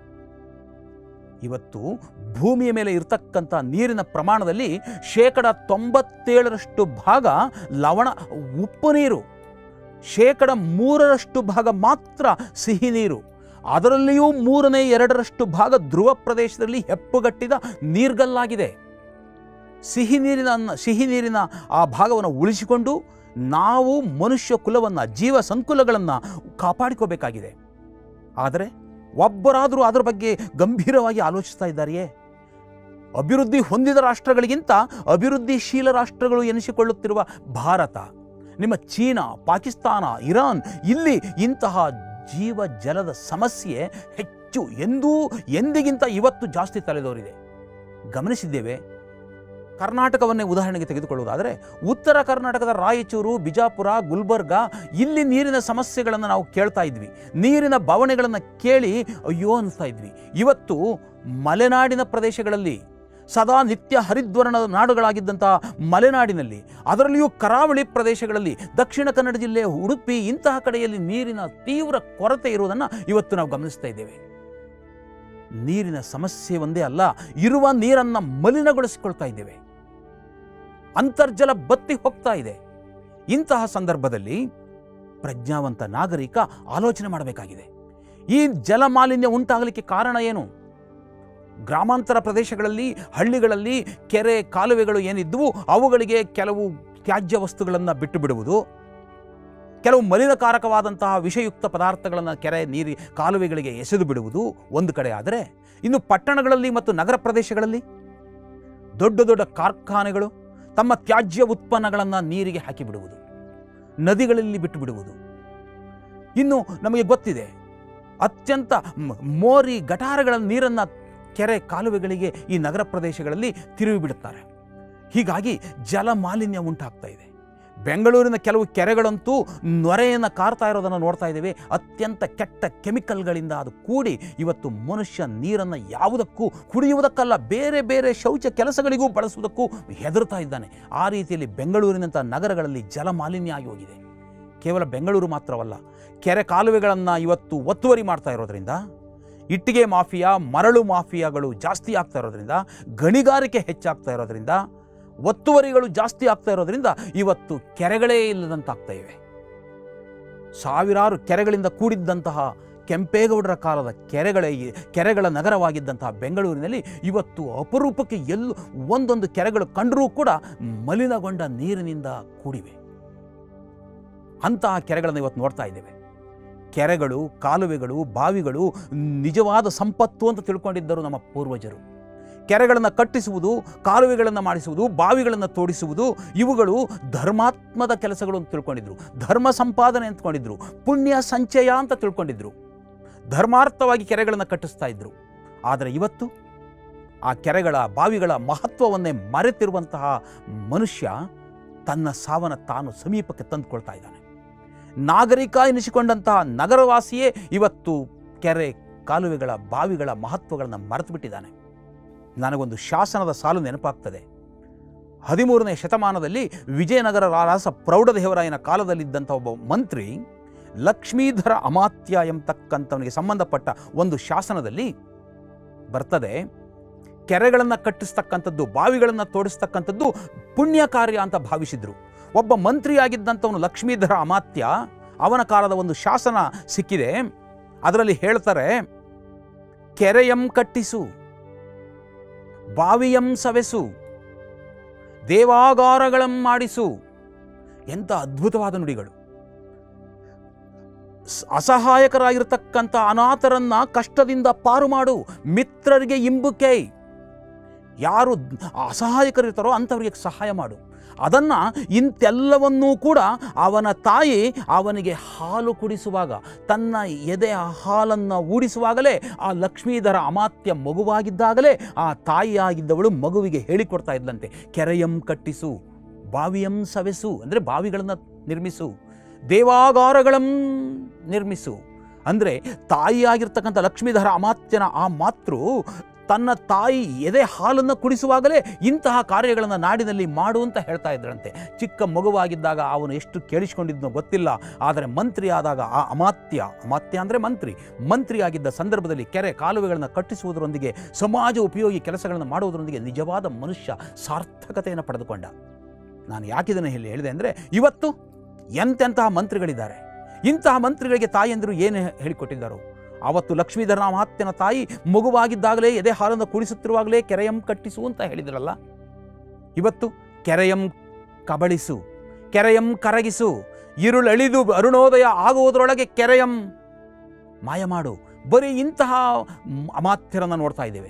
ಇವತ್ತು ಭೂಮಿಯ ಮೇಲೆ ಇರತಕ್ಕಂಥ ನೀರಿನ ಪ್ರಮಾಣದಲ್ಲಿ ಶೇಕಡ ತೊಂಬತ್ತೇಳರಷ್ಟು ಭಾಗ ಲವಣ ಉಪ್ಪು ನೀರು ಶೇಕಡ ಮೂರರಷ್ಟು ಭಾಗ ಮಾತ್ರ ಸಿಹಿ ನೀರು ಅದರಲ್ಲಿಯೂ ಮೂರನೇ ಎರಡರಷ್ಟು ಭಾಗ ಧ್ರುವ ಪ್ರದೇಶದಲ್ಲಿ ಹೆಪ್ಪುಗಟ್ಟಿದ ನೀರ್ಗಲ್ಲಾಗಿದೆ ಸಿಹಿ ನೀರಿನ ಅನ್ನ- ಸಿಹಿ ನೀರಿನ ಆ ಭಾಗವನ್ನು ಉಳಿಸಿಕೊಂಡು ನಾವು ಮನುಷ್ಯ ಕುಲವನ್ನು ಜೀವ ಸಂಕುಲಗಳನ್ನು ಕಾಪಾಡಿಕೋಬೇಕಾಗಿದೆ ಆದರೆ ಒಬ್ಬರಾದರೂ ಅದರ ಬಗ್ಗೆ ಗಂಭೀರವಾಗಿ ಆಲೋಚಿಸ್ತಾ ಇದ್ದಾರೆಯೇ ಅಭಿವೃದ್ಧಿ ಹೊಂದಿದ ರಾಷ್ಟ್ರಗಳಿಗಿಂತ ಅಭಿವೃದ್ಧಿಶೀಲ ರಾಷ್ಟ್ರಗಳು ಎನಿಸಿಕೊಳ್ಳುತ್ತಿರುವ ಭಾರತ ನಿಮ್ಮ ಚೀನಾ ಪಾಕಿಸ್ತಾನ ಇರಾನ್ ಇಲ್ಲಿ ಇಂತಹ ಜೀವ ಜಲದ ಸಮಸ್ಯೆ ಹೆಚ್ಚು ಎಂದೂ ಎಂದಿಗಿಂತ ಇವತ್ತು ಜಾಸ್ತಿ ತಲೆದೋರಿದೆ ಗಮನಿಸಿದ್ದೇವೆ ಕರ್ನಾಟಕವನ್ನೇ ಉದಾಹರಣೆಗೆ ತೆಗೆದುಕೊಳ್ಳುವುದಾದರೆ ಉತ್ತರ ಕರ್ನಾಟಕದ ರಾಯಚೂರು ಬಿಜಾಪುರ ಗುಲ್ಬರ್ಗ ಇಲ್ಲಿ ನೀರಿನ ಸಮಸ್ಯೆಗಳನ್ನು ನಾವು ಕೇಳ್ತಾ ಇದ್ವಿ ನೀರಿನ ಬವಣೆಗಳನ್ನು ಕೇಳಿ ಅಯ್ಯೋ ಅನಿಸ್ತಾ ಇದ್ವಿ ಇವತ್ತು ಮಲೆನಾಡಿನ ಪ್ರದೇಶಗಳಲ್ಲಿ ಸದಾ ನಿತ್ಯ ಹರಿದ್ವರ್ಣದ ನಾಡುಗಳಾಗಿದ್ದಂಥ ಮಲೆನಾಡಿನಲ್ಲಿ ಅದರಲ್ಲಿಯೂ ಕರಾವಳಿ ಪ್ರದೇಶಗಳಲ್ಲಿ ದಕ್ಷಿಣ ಕನ್ನಡ ಜಿಲ್ಲೆ ಉಡುಪಿ ಇಂತಹ ಕಡೆಯಲ್ಲಿ ನೀರಿನ ತೀವ್ರ ಕೊರತೆ ಇರುವುದನ್ನು ಇವತ್ತು ನಾವು ಗಮನಿಸ್ತಾ ಇದ್ದೇವೆ ನೀರಿನ ಸಮಸ್ಯೆ ಒಂದೇ ಅಲ್ಲ ಇರುವ ನೀರನ್ನು ಮಲಿನಗೊಳಿಸಿಕೊಳ್ತಾ ಇದ್ದೇವೆ ಅಂತರ್ಜಲ ಬತ್ತಿ ಹೋಗ್ತಾ ಇದೆ ಇಂತಹ ಸಂದರ್ಭದಲ್ಲಿ ಪ್ರಜ್ಞಾವಂತ ನಾಗರಿಕ ಆಲೋಚನೆ ಮಾಡಬೇಕಾಗಿದೆ ಈ ಜಲ ಮಾಲಿನ್ಯ ಉಂಟಾಗಲಿಕ್ಕೆ ಕಾರಣ ಏನು ಗ್ರಾಮಾಂತರ ಪ್ರದೇಶಗಳಲ್ಲಿ ಹಳ್ಳಿಗಳಲ್ಲಿ ಕೆರೆ ಕಾಲುವೆಗಳು ಏನಿದ್ವು ಅವುಗಳಿಗೆ ಕೆಲವು ತ್ಯಾಜ್ಯ ವಸ್ತುಗಳನ್ನು ಬಿಟ್ಟು ಬಿಡುವುದು ಕೆಲವು ಮಲಿನಕಾರಕವಾದಂತಹ ವಿಷಯುಕ್ತ ಪದಾರ್ಥಗಳನ್ನು ಕೆರೆ ನೀರಿ ಕಾಲುವೆಗಳಿಗೆ ಎಸೆದು ಬಿಡುವುದು ಒಂದು ಕಡೆ ಆದರೆ ಇನ್ನು ಪಟ್ಟಣಗಳಲ್ಲಿ ಮತ್ತು ನಗರ ಪ್ರದೇಶಗಳಲ್ಲಿ ದೊಡ್ಡ ದೊಡ್ಡ ಕಾರ್ಖಾನೆಗಳು ತಮ್ಮ ತ್ಯಾಜ್ಯ ಉತ್ಪನ್ನಗಳನ್ನು ನೀರಿಗೆ ಹಾಕಿಬಿಡುವುದು ನದಿಗಳಲ್ಲಿ ಬಿಟ್ಟು ಬಿಡುವುದು ಇನ್ನು ನಮಗೆ ಗೊತ್ತಿದೆ ಅತ್ಯಂತ ಮ್- ಮೋರಿ ಗಟಾರಗಳ ನೀರನ್ನು ಕೆರೆ ಕಾಲುವೆಗಳಿಗೆ ಈ ನಗರ ಪ್ರದೇಶಗಳಲ್ಲಿ ತಿರುವಿ ಬಿಡುತ್ತಾರೆ ಹೀಗಾಗಿ ಜಲ ಮಾಲಿನ್ಯ ಉಂಟಾಗ್ತಾ ಇದೆ ಬೆಂಗಳೂರಿನ ಕೆಲವು ಕೆರೆಗಳಂತೂ ನೊರೆಯನ್ನು ಕಾರ್ತಾ ಇರೋದನ್ನು ನೋಡ್ತಾ ಇದ್ದೇವೆ ಅತ್ಯಂತ ಕೆಟ್ಟ ಕೆಮಿಕಲ್ಗಳಿಂದ ಅದು ಕೂಡಿ ಇವತ್ತು ಮನುಷ್ಯ ನೀರನ್ನು ಯಾವುದಕ್ಕೂ ಕುಡಿಯುವುದಕ್ಕಲ್ಲ ಬೇರೆ ಬೇರೆ ಶೌಚ ಕೆಲಸಗಳಿಗೂ ಬಳಸುವುದಕ್ಕೂ ಹೆದರ್ತಾ ಇದ್ದಾನೆ ಆ ರೀತಿಯಲ್ಲಿ ಬೆಂಗಳೂರಿನಂಥ ನಗರಗಳಲ್ಲಿ ಜಲ ಮಾಲಿನ್ಯ ಆಗಿ ಹೋಗಿದೆ ಕೇವಲ ಬೆಂಗಳೂರು ಮಾತ್ರವಲ್ಲ ಕೆರೆ ಕಾಲುವೆಗಳನ್ನು ಇವತ್ತು ಒತ್ತುವರಿ ಮಾಡ್ತಾ ಇರೋದ್ರಿಂದ ಇಟ್ಟಿಗೆ ಮಾಫಿಯಾ ಮರಳು ಮಾಫಿಯಾಗಳು ಜಾಸ್ತಿ ಆಗ್ತಾ ಇರೋದ್ರಿಂದ ಗಣಿಗಾರಿಕೆ ಹೆಚ್ಚಾಗ್ತಾ ಇರೋದ್ರಿಂದ ಒತ್ತುವರಿಗಳು ಜಾಸ್ತಿ ಆಗ್ತಾ ಇರೋದ್ರಿಂದ ಇವತ್ತು ಕೆರೆಗಳೇ ಇಲ್ಲದಂತಾಗ್ತಾ ಇವೆ ಸಾವಿರಾರು ಕೆರೆಗಳಿಂದ ಕೂಡಿದ್ದಂತಹ ಕೆಂಪೇಗೌಡರ ಕಾಲದ ಕೆರೆಗಳ ಕೆರೆಗಳ ನಗರವಾಗಿದ್ದಂತಹ ಬೆಂಗಳೂರಿನಲ್ಲಿ ಇವತ್ತು ಅಪರೂಪಕ್ಕೆ ಎಲ್ಲೂ ಒಂದೊಂದು ಕೆರೆಗಳು ಕಂಡರೂ ಕೂಡ ಮಲಿನಗೊಂಡ ನೀರಿನಿಂದ ಕೂಡಿವೆ ಅಂತಹ ಕೆರೆಗಳನ್ನು ಇವತ್ತು ನೋಡ್ತಾ ಇದ್ದೇವೆ ಕೆರೆಗಳು ಕಾಲುವೆಗಳು ಬಾವಿಗಳು ನಿಜವಾದ ಸಂಪತ್ತು ಅಂತ ತಿಳ್ಕೊಂಡಿದ್ದರು ನಮ್ಮ ಪೂರ್ವಜರು ಕೆರೆಗಳನ್ನು ಕಟ್ಟಿಸುವುದು ಕಾಲುವೆಗಳನ್ನು ಮಾಡಿಸುವುದು ಬಾವಿಗಳನ್ನು ತೋಡಿಸುವುದು ಇವುಗಳು ಧರ್ಮಾತ್ಮದ ಕೆಲಸಗಳು ಅಂತ ತಿಳ್ಕೊಂಡಿದ್ರು ಧರ್ಮ ಸಂಪಾದನೆ ಅಂದ್ಕೊಂಡಿದ್ರು ಪುಣ್ಯ ಸಂಚಯ ಅಂತ ತಿಳ್ಕೊಂಡಿದ್ರು ಧರ್ಮಾರ್ಥವಾಗಿ ಕೆರೆಗಳನ್ನು ಕಟ್ಟಿಸ್ತಾ ಇದ್ರು ಆದರೆ ಇವತ್ತು ಆ ಕೆರೆಗಳ ಬಾವಿಗಳ ಮಹತ್ವವನ್ನೇ ಮರೆತಿರುವಂತಹ ಮನುಷ್ಯ ತನ್ನ ಸಾವನ್ನ ತಾನು ಸಮೀಪಕ್ಕೆ ತಂದುಕೊಳ್ತಾ ಇದ್ದಾನೆ ನಾಗರಿಕ ಎನಿಸಿಕೊಂಡಂತಹ ನಗರವಾಸಿಯೇ ಇವತ್ತು ಕೆರೆ ಕಾಲುವೆಗಳ ಬಾವಿಗಳ ಮಹತ್ವಗಳನ್ನು ಮರೆತು ಬಿಟ್ಟಿದ್ದಾನೆ ನನಗೊಂದು ಶಾಸನದ ಸಾಲು ನೆನಪಾಗ್ತದೆ ಹದಿಮೂರನೇ ಶತಮಾನದಲ್ಲಿ ವಿಜಯನಗರ ರಾಸ ಪ್ರೌಢದೇವರಾಯನ ಕಾಲದಲ್ಲಿದ್ದಂಥ ಒಬ್ಬ ಮಂತ್ರಿ ಲಕ್ಷ್ಮೀಧರ ಅಮಾತ್ಯ ಎಂಬತಕ್ಕಂಥವನಿಗೆ ಸಂಬಂಧಪಟ್ಟ ಒಂದು ಶಾಸನದಲ್ಲಿ ಬರ್ತದೆ ಕೆರೆಗಳನ್ನು ಕಟ್ಟಿಸ್ತಕ್ಕಂಥದ್ದು ಬಾವಿಗಳನ್ನು ತೋಡಿಸ್ತಕ್ಕಂಥದ್ದು ಪುಣ್ಯ ಕಾರ್ಯ ಅಂತ ಭಾವಿಸಿದ್ರು ಒಬ್ಬ ಮಂತ್ರಿಯಾಗಿದ್ದಂಥವನು ಲಕ್ಷ್ಮೀಧರ ಅಮಾತ್ಯ ಅವನ ಕಾಲದ ಒಂದು ಶಾಸನ ಸಿಕ್ಕಿದೆ ಅದರಲ್ಲಿ ಹೇಳ್ತಾರೆ ಕೆರೆಯಂ ಕಟ್ಟಿಸು ಬಾವಿಯಂ ಸವೆಸು ದೇವಾಗಾರಗಳಂ ಮಾಡಿಸು ಎಂಥ ಅದ್ಭುತವಾದ ನುಡಿಗಳು ಸ್- ಅಸಹಾಯಕರಾಗಿರ್ತಕ್ಕಂಥ ಅನಾಥರನ್ನ ಕಷ್ಟದಿಂದ ಪಾರು ಮಾಡು ಮಿತ್ರರಿಗೆ ಇಂಬುಕೈ ಯಾರು ಅಸಹಾಯಕರಿರ್ತಾರೋ ಅಂಥವರಿಗೆ ಸಹಾಯ ಮಾಡು ಅದನ್ನು ಇಂತೆಲ್ಲವನ್ನೂ ಕೂಡ ಅವನ ತಾಯಿ ಅವನಿಗೆ ಹಾಲು ಕುಡಿಸುವಾಗ ತನ್ನ ಎದೆಯ ಹಾಲನ್ನು ಊಡಿಸುವಾಗಲೇ ಆ ಲಕ್ಷ್ಮೀಧರ ಅಮಾತ್ಯ ಮಗುವಾಗಿದ್ದಾಗಲೇ ಆ ತಾಯಿಯಾಗಿದ್ದವಳು ಮಗುವಿಗೆ ಹೇಳಿಕೊಡ್ತಾ ಇದ್ದಂತೆ ಕೆರೆಯಂ ಕಟ್ಟಿಸು ಬಾವಿಯಂ ಸವೆಸು ಅಂದರೆ ಬಾವಿಗಳನ್ನು ನಿರ್ಮಿಸು ದೇವಾಗಾರಗಳಂ ನಿರ್ಮಿಸು ಅಂದರೆ ತಾಯಿಯಾಗಿರ್ತಕ್ಕಂಥ ಲಕ್ಷ್ಮೀಧರ ಅಮಾತ್ಯನ ಆ ಮಾತೃ ತನ್ನ ತಾಯಿ ಎದೆ ಹಾಲನ್ನು ಕುಡಿಸುವಾಗಲೇ ಇಂತಹ ಕಾರ್ಯಗಳನ್ನು ನಾಡಿನಲ್ಲಿ ಮಾಡು ಅಂತ ಹೇಳ್ತಾ ಇದ್ರಂತೆ ಚಿಕ್ಕ ಮಗುವಾಗಿದ್ದಾಗ ಅವನು ಎಷ್ಟು ಕೇಳಿಸ್ಕೊಂಡಿದ್ನೋ ಗೊತ್ತಿಲ್ಲ ಆದರೆ ಮಂತ್ರಿ ಆದಾಗ ಆ ಅಮಾತ್ಯ ಅಮಾತ್ಯ ಅಂದರೆ ಮಂತ್ರಿ ಮಂತ್ರಿಯಾಗಿದ್ದ ಸಂದರ್ಭದಲ್ಲಿ ಕೆರೆ ಕಾಲುವೆಗಳನ್ನು ಕಟ್ಟಿಸುವುದರೊಂದಿಗೆ ಸಮಾಜ ಉಪಯೋಗಿ ಕೆಲಸಗಳನ್ನು ಮಾಡುವುದರೊಂದಿಗೆ ನಿಜವಾದ ಮನುಷ್ಯ ಸಾರ್ಥಕತೆಯನ್ನು ಪಡೆದುಕೊಂಡ ನಾನು ಯಾಕಿದನ್ನು ಹೇಳಿ ಹೇಳಿದೆ ಅಂದರೆ ಇವತ್ತು ಎಂತೆಂತಹ ಮಂತ್ರಿಗಳಿದ್ದಾರೆ ಇಂತಹ ಮಂತ್ರಿಗಳಿಗೆ ತಾಯಂದಿರು ಏನು ಹೇಳಿಕೊಟ್ಟಿದ್ದಾರೋ ಆವತ್ತು ಲಕ್ಷ್ಮೀಧರ ಮಹಾತ್ಯನ ತಾಯಿ ಮಗುವಾಗಿದ್ದಾಗಲೇ ಎದೆ ಹಾಲನ್ನು ಕುಡಿಸುತ್ತಿರುವಾಗಲೇ ಕೆರೆಯಂ ಕಟ್ಟಿಸು ಅಂತ ಹೇಳಿದ್ರಲ್ಲ ಇವತ್ತು ಕೆರೆಯಂ ಕಬಳಿಸು ಕೆರೆಯಂ ಕರಗಿಸು ഇരുಳಳಿದು ಅರುಣೋದಯ ಆಗುವುದರೊಳಗೆ ಕೆರೆಯಂ ಮಾಯ ಮಾಡು ಬರೀ ಇಂತಹ ಮ್- ಅಮಾತ್ಯರನ್ನು ನೋಡ್ತಾ ಇದ್ದೇವೆ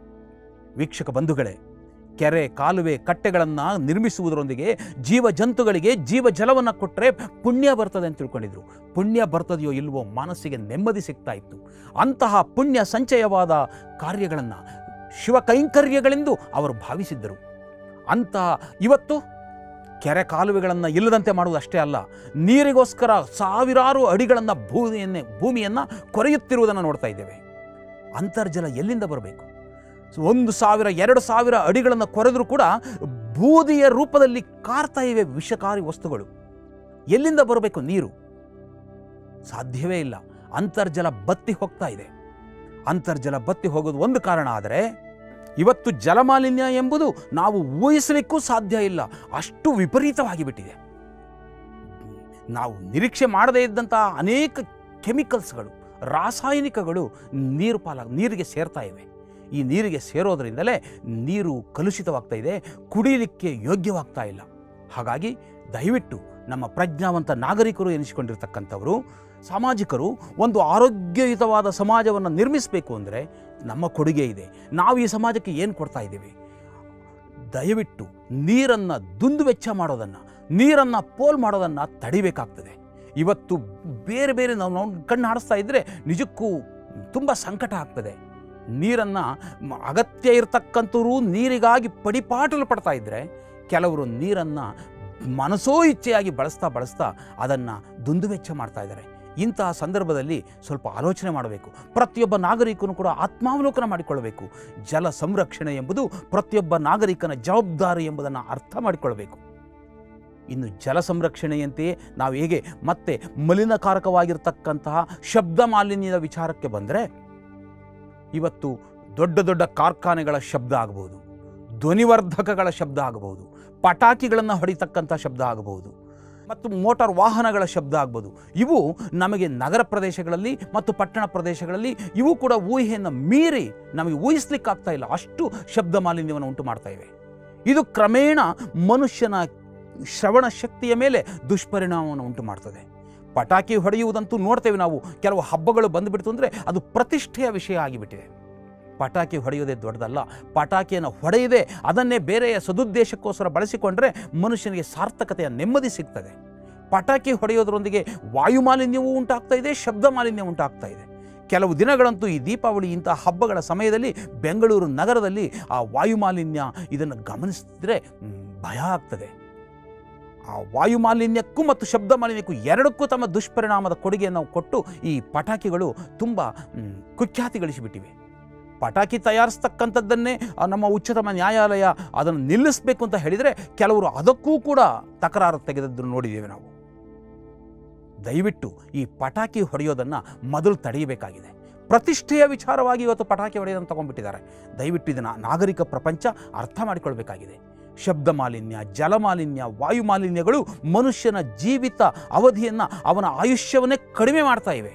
ವೀಕ್ಷಕ ಬಂಧುಗಳೇ ಕೆರೆ ಕಾಲುವೆ ಕಟ್ಟೆಗಳನ್ನು ನಿರ್ಮಿಸುವುದರೊಂದಿಗೆ ಜೀವ ಜಂತುಗಳಿಗೆ ಜೀವ ಜಲವನ್ನು ಕೊಟ್ಟರೆ ಪುಣ್ಯ ಬರ್ತದೆ ಅಂತ ತಿಳ್ಕೊಂಡಿದ್ರು ಪುಣ್ಯ ಬರ್ತದೆಯೋ ಇಲ್ವೋ ಮನಸ್ಸಿಗೆ ನೆಮ್ಮದಿ ಸಿಗ್ತಾ ಇತ್ತು ಅಂತಹ ಪುಣ್ಯ ಸಂಚಯವಾದ ಕಾರ್ಯಗಳನ್ನು ಶಿವ ಕೈಂಕರ್ಯಗಳೆಂದು ಅವರು ಭಾವಿಸಿದ್ದರು ಅಂತಹ ಇವತ್ತು ಕೆರೆ ಕಾಲುವೆಗಳನ್ನು ಇಲ್ಲದಂತೆ ಮಾಡುವುದು ಅಷ್ಟೇ ಅಲ್ಲ ನೀರಿಗೋಸ್ಕರ ಸಾವಿರಾರು ಅಡಿಗಳನ್ನು ಭೂಮಿಯನ್ನೇ ಭೂಮಿಯನ್ನು ಕೊರೆಯುತ್ತಿರುವುದನ್ನು ನೋಡ್ತಾ ಇದ್ದೇವೆ ಅಂತರ್ಜಲ ಎಲ್ಲಿಂದ ಬರಬೇಕು ಒಂದು ಸಾವಿರ ಎರಡು ಸಾವಿರ ಅಡಿಗಳನ್ನು ಕೊರೆದರೂ ಕೂಡ ಬೂದಿಯ ರೂಪದಲ್ಲಿ ಕಾರ್ತಾ ಇವೆ ವಿಷಕಾರಿ ವಸ್ತುಗಳು ಎಲ್ಲಿಂದ ಬರಬೇಕು ನೀರು ಸಾಧ್ಯವೇ ಇಲ್ಲ ಅಂತರ್ಜಲ ಬತ್ತಿ ಹೋಗ್ತಾ ಇದೆ ಅಂತರ್ಜಲ ಬತ್ತಿ ಹೋಗೋದು ಒಂದು ಕಾರಣ ಆದರೆ ಇವತ್ತು ಜಲಮಾಲಿನ್ಯ ಎಂಬುದು ನಾವು ಊಹಿಸಲಿಕ್ಕೂ ಸಾಧ್ಯ ಇಲ್ಲ ಅಷ್ಟು ವಿಪರೀತವಾಗಿ ಬಿಟ್ಟಿದೆ ನಾವು ನಿರೀಕ್ಷೆ ಮಾಡದೇ ಇದ್ದಂತಹ ಅನೇಕ ಕೆಮಿಕಲ್ಸ್ಗಳು ರಾಸಾಯನಿಕಗಳು ನೀರು ಪಾಲ ನೀರಿಗೆ ಸೇರ್ತಾ ಇವೆ ಈ ನೀರಿಗೆ ಸೇರೋದರಿಂದಲೇ ನೀರು ಕಲುಷಿತವಾಗ್ತಾ ಇದೆ ಕುಡಿಯಲಿಕ್ಕೆ ಯೋಗ್ಯವಾಗ್ತಾ ಇಲ್ಲ ಹಾಗಾಗಿ ದಯವಿಟ್ಟು ನಮ್ಮ ಪ್ರಜ್ಞಾವಂತ ನಾಗರಿಕರು ಎನಿಸಿಕೊಂಡಿರ್ತಕ್ಕಂಥವರು ಸಾಮಾಜಿಕರು ಒಂದು ಆರೋಗ್ಯಯುತವಾದ ಸಮಾಜವನ್ನು ನಿರ್ಮಿಸಬೇಕು ಅಂದರೆ ನಮ್ಮ ಕೊಡುಗೆ ಇದೆ ನಾವು ಈ ಸಮಾಜಕ್ಕೆ ಏನು ಕೊಡ್ತಾ ಇದ್ದೀವಿ ದಯವಿಟ್ಟು ನೀರನ್ನು ದುಂದು ವೆಚ್ಚ ಮಾಡೋದನ್ನು ನೀರನ್ನು ಪೋಲ್ ಮಾಡೋದನ್ನು ತಡಿಬೇಕಾಗ್ತದೆ ಇವತ್ತು ಬೇರೆ ಬೇರೆ ನಾವು ನಾವು ಕಣ್ಣು ಹಾಡಿಸ್ತಾ ಇದ್ದರೆ ನಿಜಕ್ಕೂ ತುಂಬ ಸಂಕಟ ಆಗ್ತದೆ ನೀರನ್ನು ಮ- ಅಗತ್ಯ ಇರತಕ್ಕಂಥವ್ರು ನೀರಿಗಾಗಿ ಪಡಿಪಾಟಲು ಪಡ್ತಾ ಇದ್ದರೆ ಕೆಲವರು ನೀರನ್ನು ಮನಸೋ ಇಚ್ಛೆಯಾಗಿ ಬಳಸ್ತಾ ಬಳಸ್ತಾ ಅದನ್ನು ದುಂದುವೆಚ್ಚ ಮಾಡ್ತಾ ಇದ್ದಾರೆ ಇಂತಹ ಸಂದರ್ಭದಲ್ಲಿ ಸ್ವಲ್ಪ ಆಲೋಚನೆ ಮಾಡಬೇಕು ಪ್ರತಿಯೊಬ್ಬ ನಾಗರಿಕನು ಕೂಡ ಆತ್ಮಾವಲೋಕನ ಮಾಡಿಕೊಳ್ಳಬೇಕು ಜಲ ಸಂರಕ್ಷಣೆ ಎಂಬುದು ಪ್ರತಿಯೊಬ್ಬ ನಾಗರಿಕನ ಜವಾಬ್ದಾರಿ ಎಂಬುದನ್ನು ಅರ್ಥ ಮಾಡಿಕೊಳ್ಳಬೇಕು ಇನ್ನು ಜಲ ಸಂರಕ್ಷಣೆಯಂತೆಯೇ ನಾವು ಹೇಗೆ ಮತ್ತೆ ಮಲಿನಕಾರಕವಾಗಿರ್ತಕ್ಕಂತಹ ಶಬ್ದ ಮಾಲಿನ್ಯದ ವಿಚಾರಕ್ಕೆ ಬಂದರೆ ಇವತ್ತು ದೊಡ್ಡ ದೊಡ್ಡ ಕಾರ್ಖಾನೆಗಳ ಶಬ್ದ ಆಗಬಹುದು ಧ್ವನಿವರ್ಧಕಗಳ ಶಬ್ದ ಆಗಬಹುದು ಪಟಾಕಿಗಳನ್ನು ಹೊಡಿತಕ್ಕಂಥ ಶಬ್ದ ಆಗಬಹುದು ಮತ್ತು ಮೋಟಾರ್ ವಾಹನಗಳ ಶಬ್ದ ಆಗ್ಬೋದು ಇವು ನಮಗೆ ನಗರ ಪ್ರದೇಶಗಳಲ್ಲಿ ಮತ್ತು ಪಟ್ಟಣ ಪ್ರದೇಶಗಳಲ್ಲಿ ಇವು ಕೂಡ ಊಹೆಯನ್ನು ಮೀರಿ ನಮಗೆ ಊಹಿಸ್ಲಿಕ್ಕಾಗ್ತಾ ಇಲ್ಲ ಅಷ್ಟು ಶಬ್ದ ಮಾಲಿನ್ಯವನ್ನು ಉಂಟು ಮಾಡ್ತಾ ಇವೆ ಇದು ಕ್ರಮೇಣ ಮನುಷ್ಯನ ಶ್ರವಣ ಶಕ್ತಿಯ ಮೇಲೆ ದುಷ್ಪರಿಣಾಮವನ್ನು ಉಂಟು ಮಾಡ್ತದೆ ಪಟಾಕಿ ಹೊಡೆಯುವುದಂತೂ ನೋಡ್ತೇವೆ ನಾವು ಕೆಲವು ಹಬ್ಬಗಳು ಬಂದುಬಿಡ್ತು ಅಂದರೆ ಅದು ಪ್ರತಿಷ್ಠೆಯ ವಿಷಯ ಆಗಿಬಿಟ್ಟಿದೆ ಪಟಾಕಿ ಹೊಡೆಯೋದೇ ದೊಡ್ಡದಲ್ಲ ಪಟಾಕಿಯನ್ನು ಹೊಡೆಯದೆ ಅದನ್ನೇ ಬೇರೆಯ ಸದುದ್ದೇಶಕ್ಕೋಸ್ಕರ ಬಳಸಿಕೊಂಡ್ರೆ ಮನುಷ್ಯನಿಗೆ ಸಾರ್ಥಕತೆಯ ನೆಮ್ಮದಿ ಸಿಗ್ತದೆ ಪಟಾಕಿ ಹೊಡೆಯೋದ್ರೊಂದಿಗೆ ವಾಯು ಮಾಲಿನ್ಯವೂ ಉಂಟಾಗ್ತಾ ಇದೆ ಶಬ್ದ ಮಾಲಿನ್ಯ ಉಂಟಾಗ್ತಾ ಇದೆ ಕೆಲವು ದಿನಗಳಂತೂ ಈ ದೀಪಾವಳಿ ಇಂಥ ಹಬ್ಬಗಳ ಸಮಯದಲ್ಲಿ ಬೆಂಗಳೂರು ನಗರದಲ್ಲಿ ಆ ವಾಯು ಮಾಲಿನ್ಯ ಇದನ್ನು ಗಮನಿಸಿದ್ರೆ ಮ್, ಭಯ ಆಗ್ತದೆ ಆ ವಾಯು ಮಾಲಿನ್ಯಕ್ಕೂ ಮತ್ತು ಶಬ್ದ ಮಾಲಿನ್ಯಕ್ಕೂ ಎರಡಕ್ಕೂ ತಮ್ಮ ದುಷ್ಪರಿಣಾಮದ ಕೊಡುಗೆಯನ್ನು ಕೊಟ್ಟು ಈ ಪಟಾಕಿಗಳು ತುಂಬ ಮ್, ಕುಖ್ಯಾತಿ ಗಳಿಸಿಬಿಟ್ಟಿವೆ ಪಟಾಕಿ ತಯಾರಿಸ್ತಕ್ಕಂಥದ್ದನ್ನೇ ಆ, ನಮ್ಮ ಉಚ್ಚತಮ ನ್ಯಾಯಾಲಯ ಅದನ್ನು ನಿಲ್ಲಿಸಬೇಕು ಅಂತ ಹೇಳಿದರೆ ಕೆಲವರು ಅದಕ್ಕೂ ಕೂಡ ತಕರಾರು ತೆಗೆದದ್ದು ನೋಡಿದ್ದೇವೆ ನಾವು ದಯವಿಟ್ಟು ಈ ಪಟಾಕಿ ಹೊಡೆಯೋದನ್ನು ಮೊದಲು ತಡೆಯಬೇಕಾಗಿದೆ ಪ್ರತಿಷ್ಠೆಯ ವಿಚಾರವಾಗಿ ಇವತ್ತು ಪಟಾಕಿ ಹೊಡೆಯೋದನ್ನು ತಗೊಂಡ್ಬಿಟ್ಟಿದ್ದಾರೆ ದಯವಿಟ್ಟು ಇದನ್ನು ನಾಗರಿಕ ಪ್ರಪಂಚ ಅರ್ಥ ಮಾಡಿಕೊಳ್ಬೇಕಾಗಿದೆ ಶಬ್ದ ಮಾಲಿನ್ಯ ಜಲ ಮಾಲಿನ್ಯ ವಾಯು ಮಾಲಿನ್ಯಗಳು ಮನುಷ್ಯನ ಜೀವಿತ ಅವಧಿಯನ್ನು ಅವನ ಆಯುಷ್ಯವನ್ನೇ ಕಡಿಮೆ ಮಾಡ್ತಾ ಇವೆ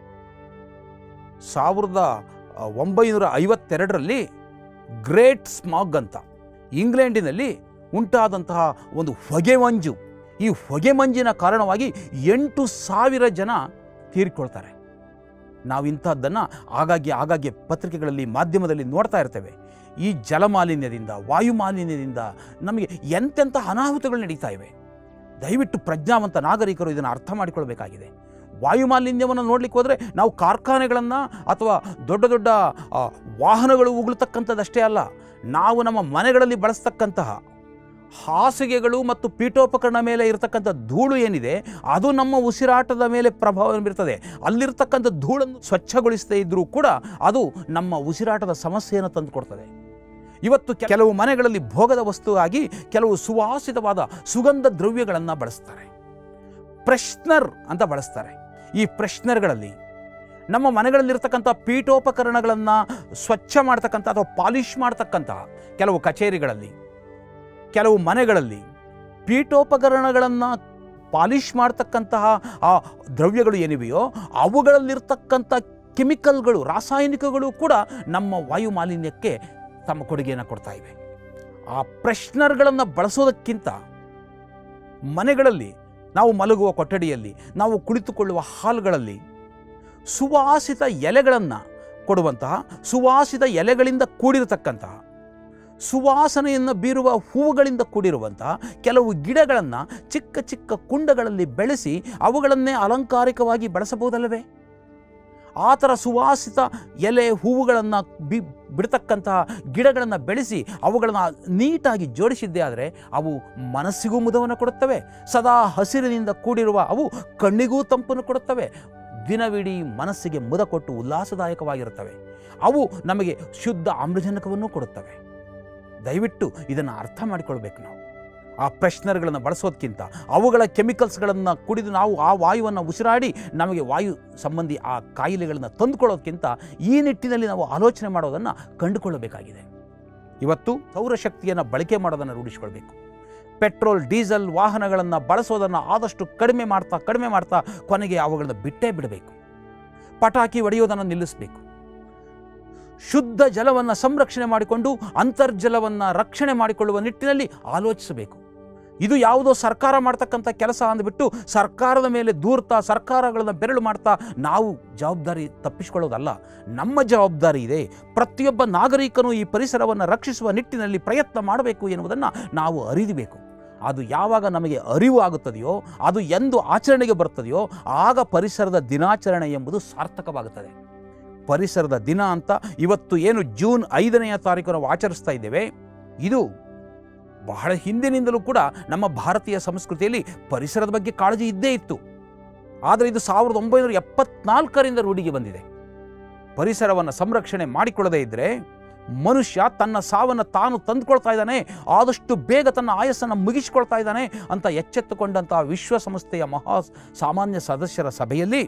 ಸಾವಿರದ ಆ, ಒಂಬೈನೂರ ಐವತ್ತೆರಡರಲ್ಲಿ ಗ್ರೇಟ್ ಸ್ಮಾಗ್ ಅಂತ ಇಂಗ್ಲೆಂಡಿನಲ್ಲಿ ಉಂಟಾದಂತಹ ಒಂದು ಹೊಗೆ ಮಂಜು ಈ ಹೊಗೆ ಮಂಜಿನ ಕಾರಣವಾಗಿ ಎಂಟು ಸಾವಿರ ಜನ ತೀರಿಕೊಳ್ತಾರೆ ನಾವು ಇಂಥದ್ದನ್ನು ಆಗಾಗ್ಗೆ ಆಗಾಗ್ಗೆ ಪತ್ರಿಕೆಗಳಲ್ಲಿ ಮಾಧ್ಯಮದಲ್ಲಿ ನೋಡ್ತಾ ಇರ್ತೇವೆ ಈ ಜಲಮಾಲಿನ್ಯದಿಂದ ವಾಯು ಮಾಲಿನ್ಯದಿಂದ ನಮಗೆ ಎಂತೆಂಥ ಅನಾಹುತಗಳು ನಡೀತಾ ಇವೆ ದಯವಿಟ್ಟು ಪ್ರಜ್ಞಾವಂತ ನಾಗರಿಕರು ಇದನ್ನು ಅರ್ಥ ಮಾಡಿಕೊಳ್ಬೇಕಾಗಿದೆ ವಾಯು ಮಾಲಿನ್ಯವನ್ನು ನೋಡ್ಲಿಕ್ಕೆ ಹೋದರೆ ನಾವು ಕಾರ್ಖಾನೆಗಳನ್ನು ಅಥವಾ ದೊಡ್ಡ ದೊಡ್ಡ ಆ, ವಾಹನಗಳು ಉಗುಳ್ತಕ್ಕಂಥದ್ದಷ್ಟೇ ಅಲ್ಲ ನಾವು ನಮ್ಮ ಮನೆಗಳಲ್ಲಿ ಬಳಸ್ತಕ್ಕಂತಹ ಹಾಸಿಗೆಗಳು ಮತ್ತು ಪೀಠೋಪಕರಣ ಮೇಲೆ ಇರತಕ್ಕಂಥ ಧೂಳು ಏನಿದೆ ಅದು ನಮ್ಮ ಉಸಿರಾಟದ ಮೇಲೆ ಪ್ರಭಾವ ಬೀರ್ತದೆ ಅಲ್ಲಿರ್ತಕ್ಕಂಥ ಧೂಳನ್ನು ಸ್ವಚ್ಛಗೊಳಿಸದೇ ಇದ್ದರೂ ಕೂಡ ಅದು ನಮ್ಮ ಉಸಿರಾಟದ ಸಮಸ್ಯೆಯನ್ನು ತಂದುಕೊಡ್ತದೆ ಇವತ್ತು ಕೆ- ಕೆಲವು ಮನೆಗಳಲ್ಲಿ ಭೋಗದ ವಸ್ತುವಾಗಿ ಕೆಲವು ಸುವಾಸಿತವಾದ ಸುಗಂಧ ದ್ರವ್ಯಗಳನ್ನು ಬಳಸ್ತಾರೆ ಪ್ರೆಶ್ನರ್ ಅಂತ ಬಳಸ್ತಾರೆ ಈ ಪ್ರೆಶ್ನರ್ಗಳಲ್ಲಿ ನಮ್ಮ ಮನೆಗಳಲ್ಲಿರ್ತಕ್ಕಂಥ ಪೀಠೋಪಕರಣಗಳನ್ನು ಸ್ವಚ್ಛ ಮಾಡ್ತಕ್ಕಂಥ ಅಥವಾ ಪಾಲಿಷ್ ಮಾಡ್ತಕ್ಕಂತಹ ಕೆಲವು ಕಚೇರಿಗಳಲ್ಲಿ ಕೆಲವು ಮನೆಗಳಲ್ಲಿ ಪೀಠೋಪಕರಣಗಳನ್ನು ಪಾಲಿಷ್ ಮಾಡ್ತಕ್ಕಂತಹ ಆ ದ್ರವ್ಯಗಳು ಏನಿವೆಯೋ ಅವುಗಳಲ್ಲಿರ್ತಕ್ಕಂಥ ಕೆಮಿಕಲ್ಗಳು ರಾಸಾಯನಿಕಗಳು ಕೂಡ ನಮ್ಮ ವಾಯು ಮಾಲಿನ್ಯಕ್ಕೆ ತಮ್ಮ ಕೊಡುಗೆಯನ್ನು ಕೊಡ್ತಾ ಇವೆ ಆ ಪ್ರೆಶ್ನರ್ಗಳನ್ನು ಬಳಸೋದಕ್ಕಿಂತ ಮನೆಗಳಲ್ಲಿ ನಾವು ಮಲಗುವ ಕೊಠಡಿಯಲ್ಲಿ ನಾವು ಕುಳಿತುಕೊಳ್ಳುವ ಹಾಲ್ಗಳಲ್ಲಿ ಸುವಾಸಿತ ಎಲೆಗಳನ್ನು ಕೊಡುವಂತಹ ಸುವಾಸಿತ ಎಲೆಗಳಿಂದ ಕೂಡಿರತಕ್ಕಂತಹ ಸುವಾಸನೆಯನ್ನು ಬೀರುವ ಹೂವುಗಳಿಂದ ಕೂಡಿರುವಂತಹ ಕೆಲವು ಗಿಡಗಳನ್ನು ಚಿಕ್ಕ ಚಿಕ್ಕ ಕುಂಡಗಳಲ್ಲಿ ಬೆಳೆಸಿ ಅವುಗಳನ್ನೇ ಅಲಂಕಾರಿಕವಾಗಿ ಬಳಸಬಹುದಲ್ಲವೇ ಆ ಥರ ಸುವಾಸಿತ ಎಲೆ ಹೂವುಗಳನ್ನು ಬಿ ಬಿಡ್ತಕ್ಕಂತಹ ಗಿಡಗಳನ್ನು ಬೆಳೆಸಿ ಅವುಗಳನ್ನು ನೀಟಾಗಿ ಜೋಡಿಸಿದ್ದೇ ಆದರೆ ಅವು ಮನಸ್ಸಿಗೂ ಮುದವನ್ನು ಕೊಡುತ್ತವೆ ಸದಾ ಹಸಿರಿನಿಂದ ಕೂಡಿರುವ ಅವು ಕಣ್ಣಿಗೂ ತಂಪನ್ನು ಕೊಡುತ್ತವೆ ದಿನವಿಡೀ ಮನಸ್ಸಿಗೆ ಮುದ ಕೊಟ್ಟು ಉಲ್ಲಾಸದಾಯಕವಾಗಿರುತ್ತವೆ ಅವು ನಮಗೆ ಶುದ್ಧ ಆಮ್ಲಜನಕವನ್ನು ಕೊಡುತ್ತವೆ ದಯವಿಟ್ಟು ಇದನ್ನು ಅರ್ಥ ಮಾಡಿಕೊಳ್ಬೇಕು ನಾವು ಆ ಪ್ರೆಶ್ನರ್ಗಳನ್ನು ಬಳಸೋದಕ್ಕಿಂತ ಅವುಗಳ ಕೆಮಿಕಲ್ಸ್ಗಳನ್ನು ಕುಡಿದು ನಾವು ಆ ವಾಯುವನ್ನು ಉಸಿರಾಡಿ ನಮಗೆ ವಾಯು ಸಂಬಂಧಿ ಆ ಕಾಯಿಲೆಗಳನ್ನು ತಂದುಕೊಳ್ಳೋದಕ್ಕಿಂತ ಈ ನಿಟ್ಟಿನಲ್ಲಿ ನಾವು ಆಲೋಚನೆ ಮಾಡೋದನ್ನು ಕಂಡುಕೊಳ್ಳಬೇಕಾಗಿದೆ ಇವತ್ತು ಸೌರಶಕ್ತಿಯನ್ನು ಬಳಕೆ ಮಾಡೋದನ್ನು ರೂಢಿಸಿಕೊಳ್ಬೇಕು ಪೆಟ್ರೋಲ್ ಡೀಸೆಲ್ ವಾಹನಗಳನ್ನು ಬಳಸೋದನ್ನು ಆದಷ್ಟು ಕಡಿಮೆ ಮಾಡ್ತಾ ಕಡಿಮೆ ಮಾಡ್ತಾ ಕೊನೆಗೆ ಅವುಗಳನ್ನು ಬಿಟ್ಟೇ ಬಿಡಬೇಕು ಪಟಾಕಿ ಹೊಡೆಯೋದನ್ನು ನಿಲ್ಲಿಸಬೇಕು ಶುದ್ಧ ಜಲವನ್ನು ಸಂರಕ್ಷಣೆ ಮಾಡಿಕೊಂಡು ಅಂತರ್ಜಲವನ್ನು ರಕ್ಷಣೆ ಮಾಡಿಕೊಳ್ಳುವ ನಿಟ್ಟಿನಲ್ಲಿ ಆಲೋಚಿಸಬೇಕು ಇದು ಯಾವುದೋ ಸರ್ಕಾರ ಮಾಡ್ತಕ್ಕಂಥ ಕೆಲಸ ಅಂದ್ಬಿಟ್ಟು ಸರ್ಕಾರದ ಮೇಲೆ ದೂರ್ತಾ ಸರ್ಕಾರಗಳನ್ನು ಬೆರಳು ಮಾಡ್ತಾ ನಾವು ಜವಾಬ್ದಾರಿ ತಪ್ಪಿಸಿಕೊಳ್ಳೋದಲ್ಲ ನಮ್ಮ ಜವಾಬ್ದಾರಿ ಇದೆ ಪ್ರತಿಯೊಬ್ಬ ನಾಗರಿಕನು ಈ ಪರಿಸರವನ್ನು ರಕ್ಷಿಸುವ ನಿಟ್ಟಿನಲ್ಲಿ ಪ್ರಯತ್ನ ಮಾಡಬೇಕು ಎನ್ನುವುದನ್ನು ನಾವು ಅರಿಯಬೇಕು ಅದು ಯಾವಾಗ ನಮಗೆ ಅರಿವು ಆಗುತ್ತದೆಯೋ ಅದು ಎಂದು ಆಚರಣೆಗೆ ಬರ್ತದೆಯೋ ಆಗ ಪರಿಸರದ ದಿನಾಚರಣೆ ಎಂಬುದು ಸಾರ್ಥಕವಾಗುತ್ತದೆ ಪರಿಸರದ ದಿನ ಅಂತ ಇವತ್ತು ಏನು ಜೂನ್ ಐದನೆಯ ತಾರೀಕು ನಾವು ಆಚರಿಸ್ತಾ ಇದ್ದೇವೆ ಇದು ಬಹಳ ಹಿಂದಿನಿಂದಲೂ ಕೂಡ ನಮ್ಮ ಭಾರತೀಯ ಸಂಸ್ಕೃತಿಯಲ್ಲಿ ಪರಿಸರದ ಬಗ್ಗೆ ಕಾಳಜಿ ಇದ್ದೇ ಇತ್ತು ಆದರೆ ಇದು ಸಾವಿರದ ಒಂಬೈನೂರ ಎಪ್ಪತ್ನಾಲ್ಕರಿಂದ ರೂಢಿಗೆ ಬಂದಿದೆ ಪರಿಸರವನ್ನು ಸಂರಕ್ಷಣೆ ಮಾಡಿಕೊಳ್ಳದೇ ಇದ್ದರೆ ಮನುಷ್ಯ ತನ್ನ ಸಾವನ್ನು ತಾನು ತಂದುಕೊಳ್ತಾ ಇದ್ದಾನೆ ಆದಷ್ಟು ಬೇಗ ತನ್ನ ಆಯಸ್ಸನ್ನು ಮುಗಿಸಿಕೊಳ್ತಾ ಇದ್ದಾನೆ ಅಂತ ಎಚ್ಚೆತ್ತುಕೊಂಡಂತಹ ವಿಶ್ವಸಂಸ್ಥೆಯ ಮಹಾ ಸಾಮಾನ್ಯ ಸದಸ್ಯರ ಸಭೆಯಲ್ಲಿ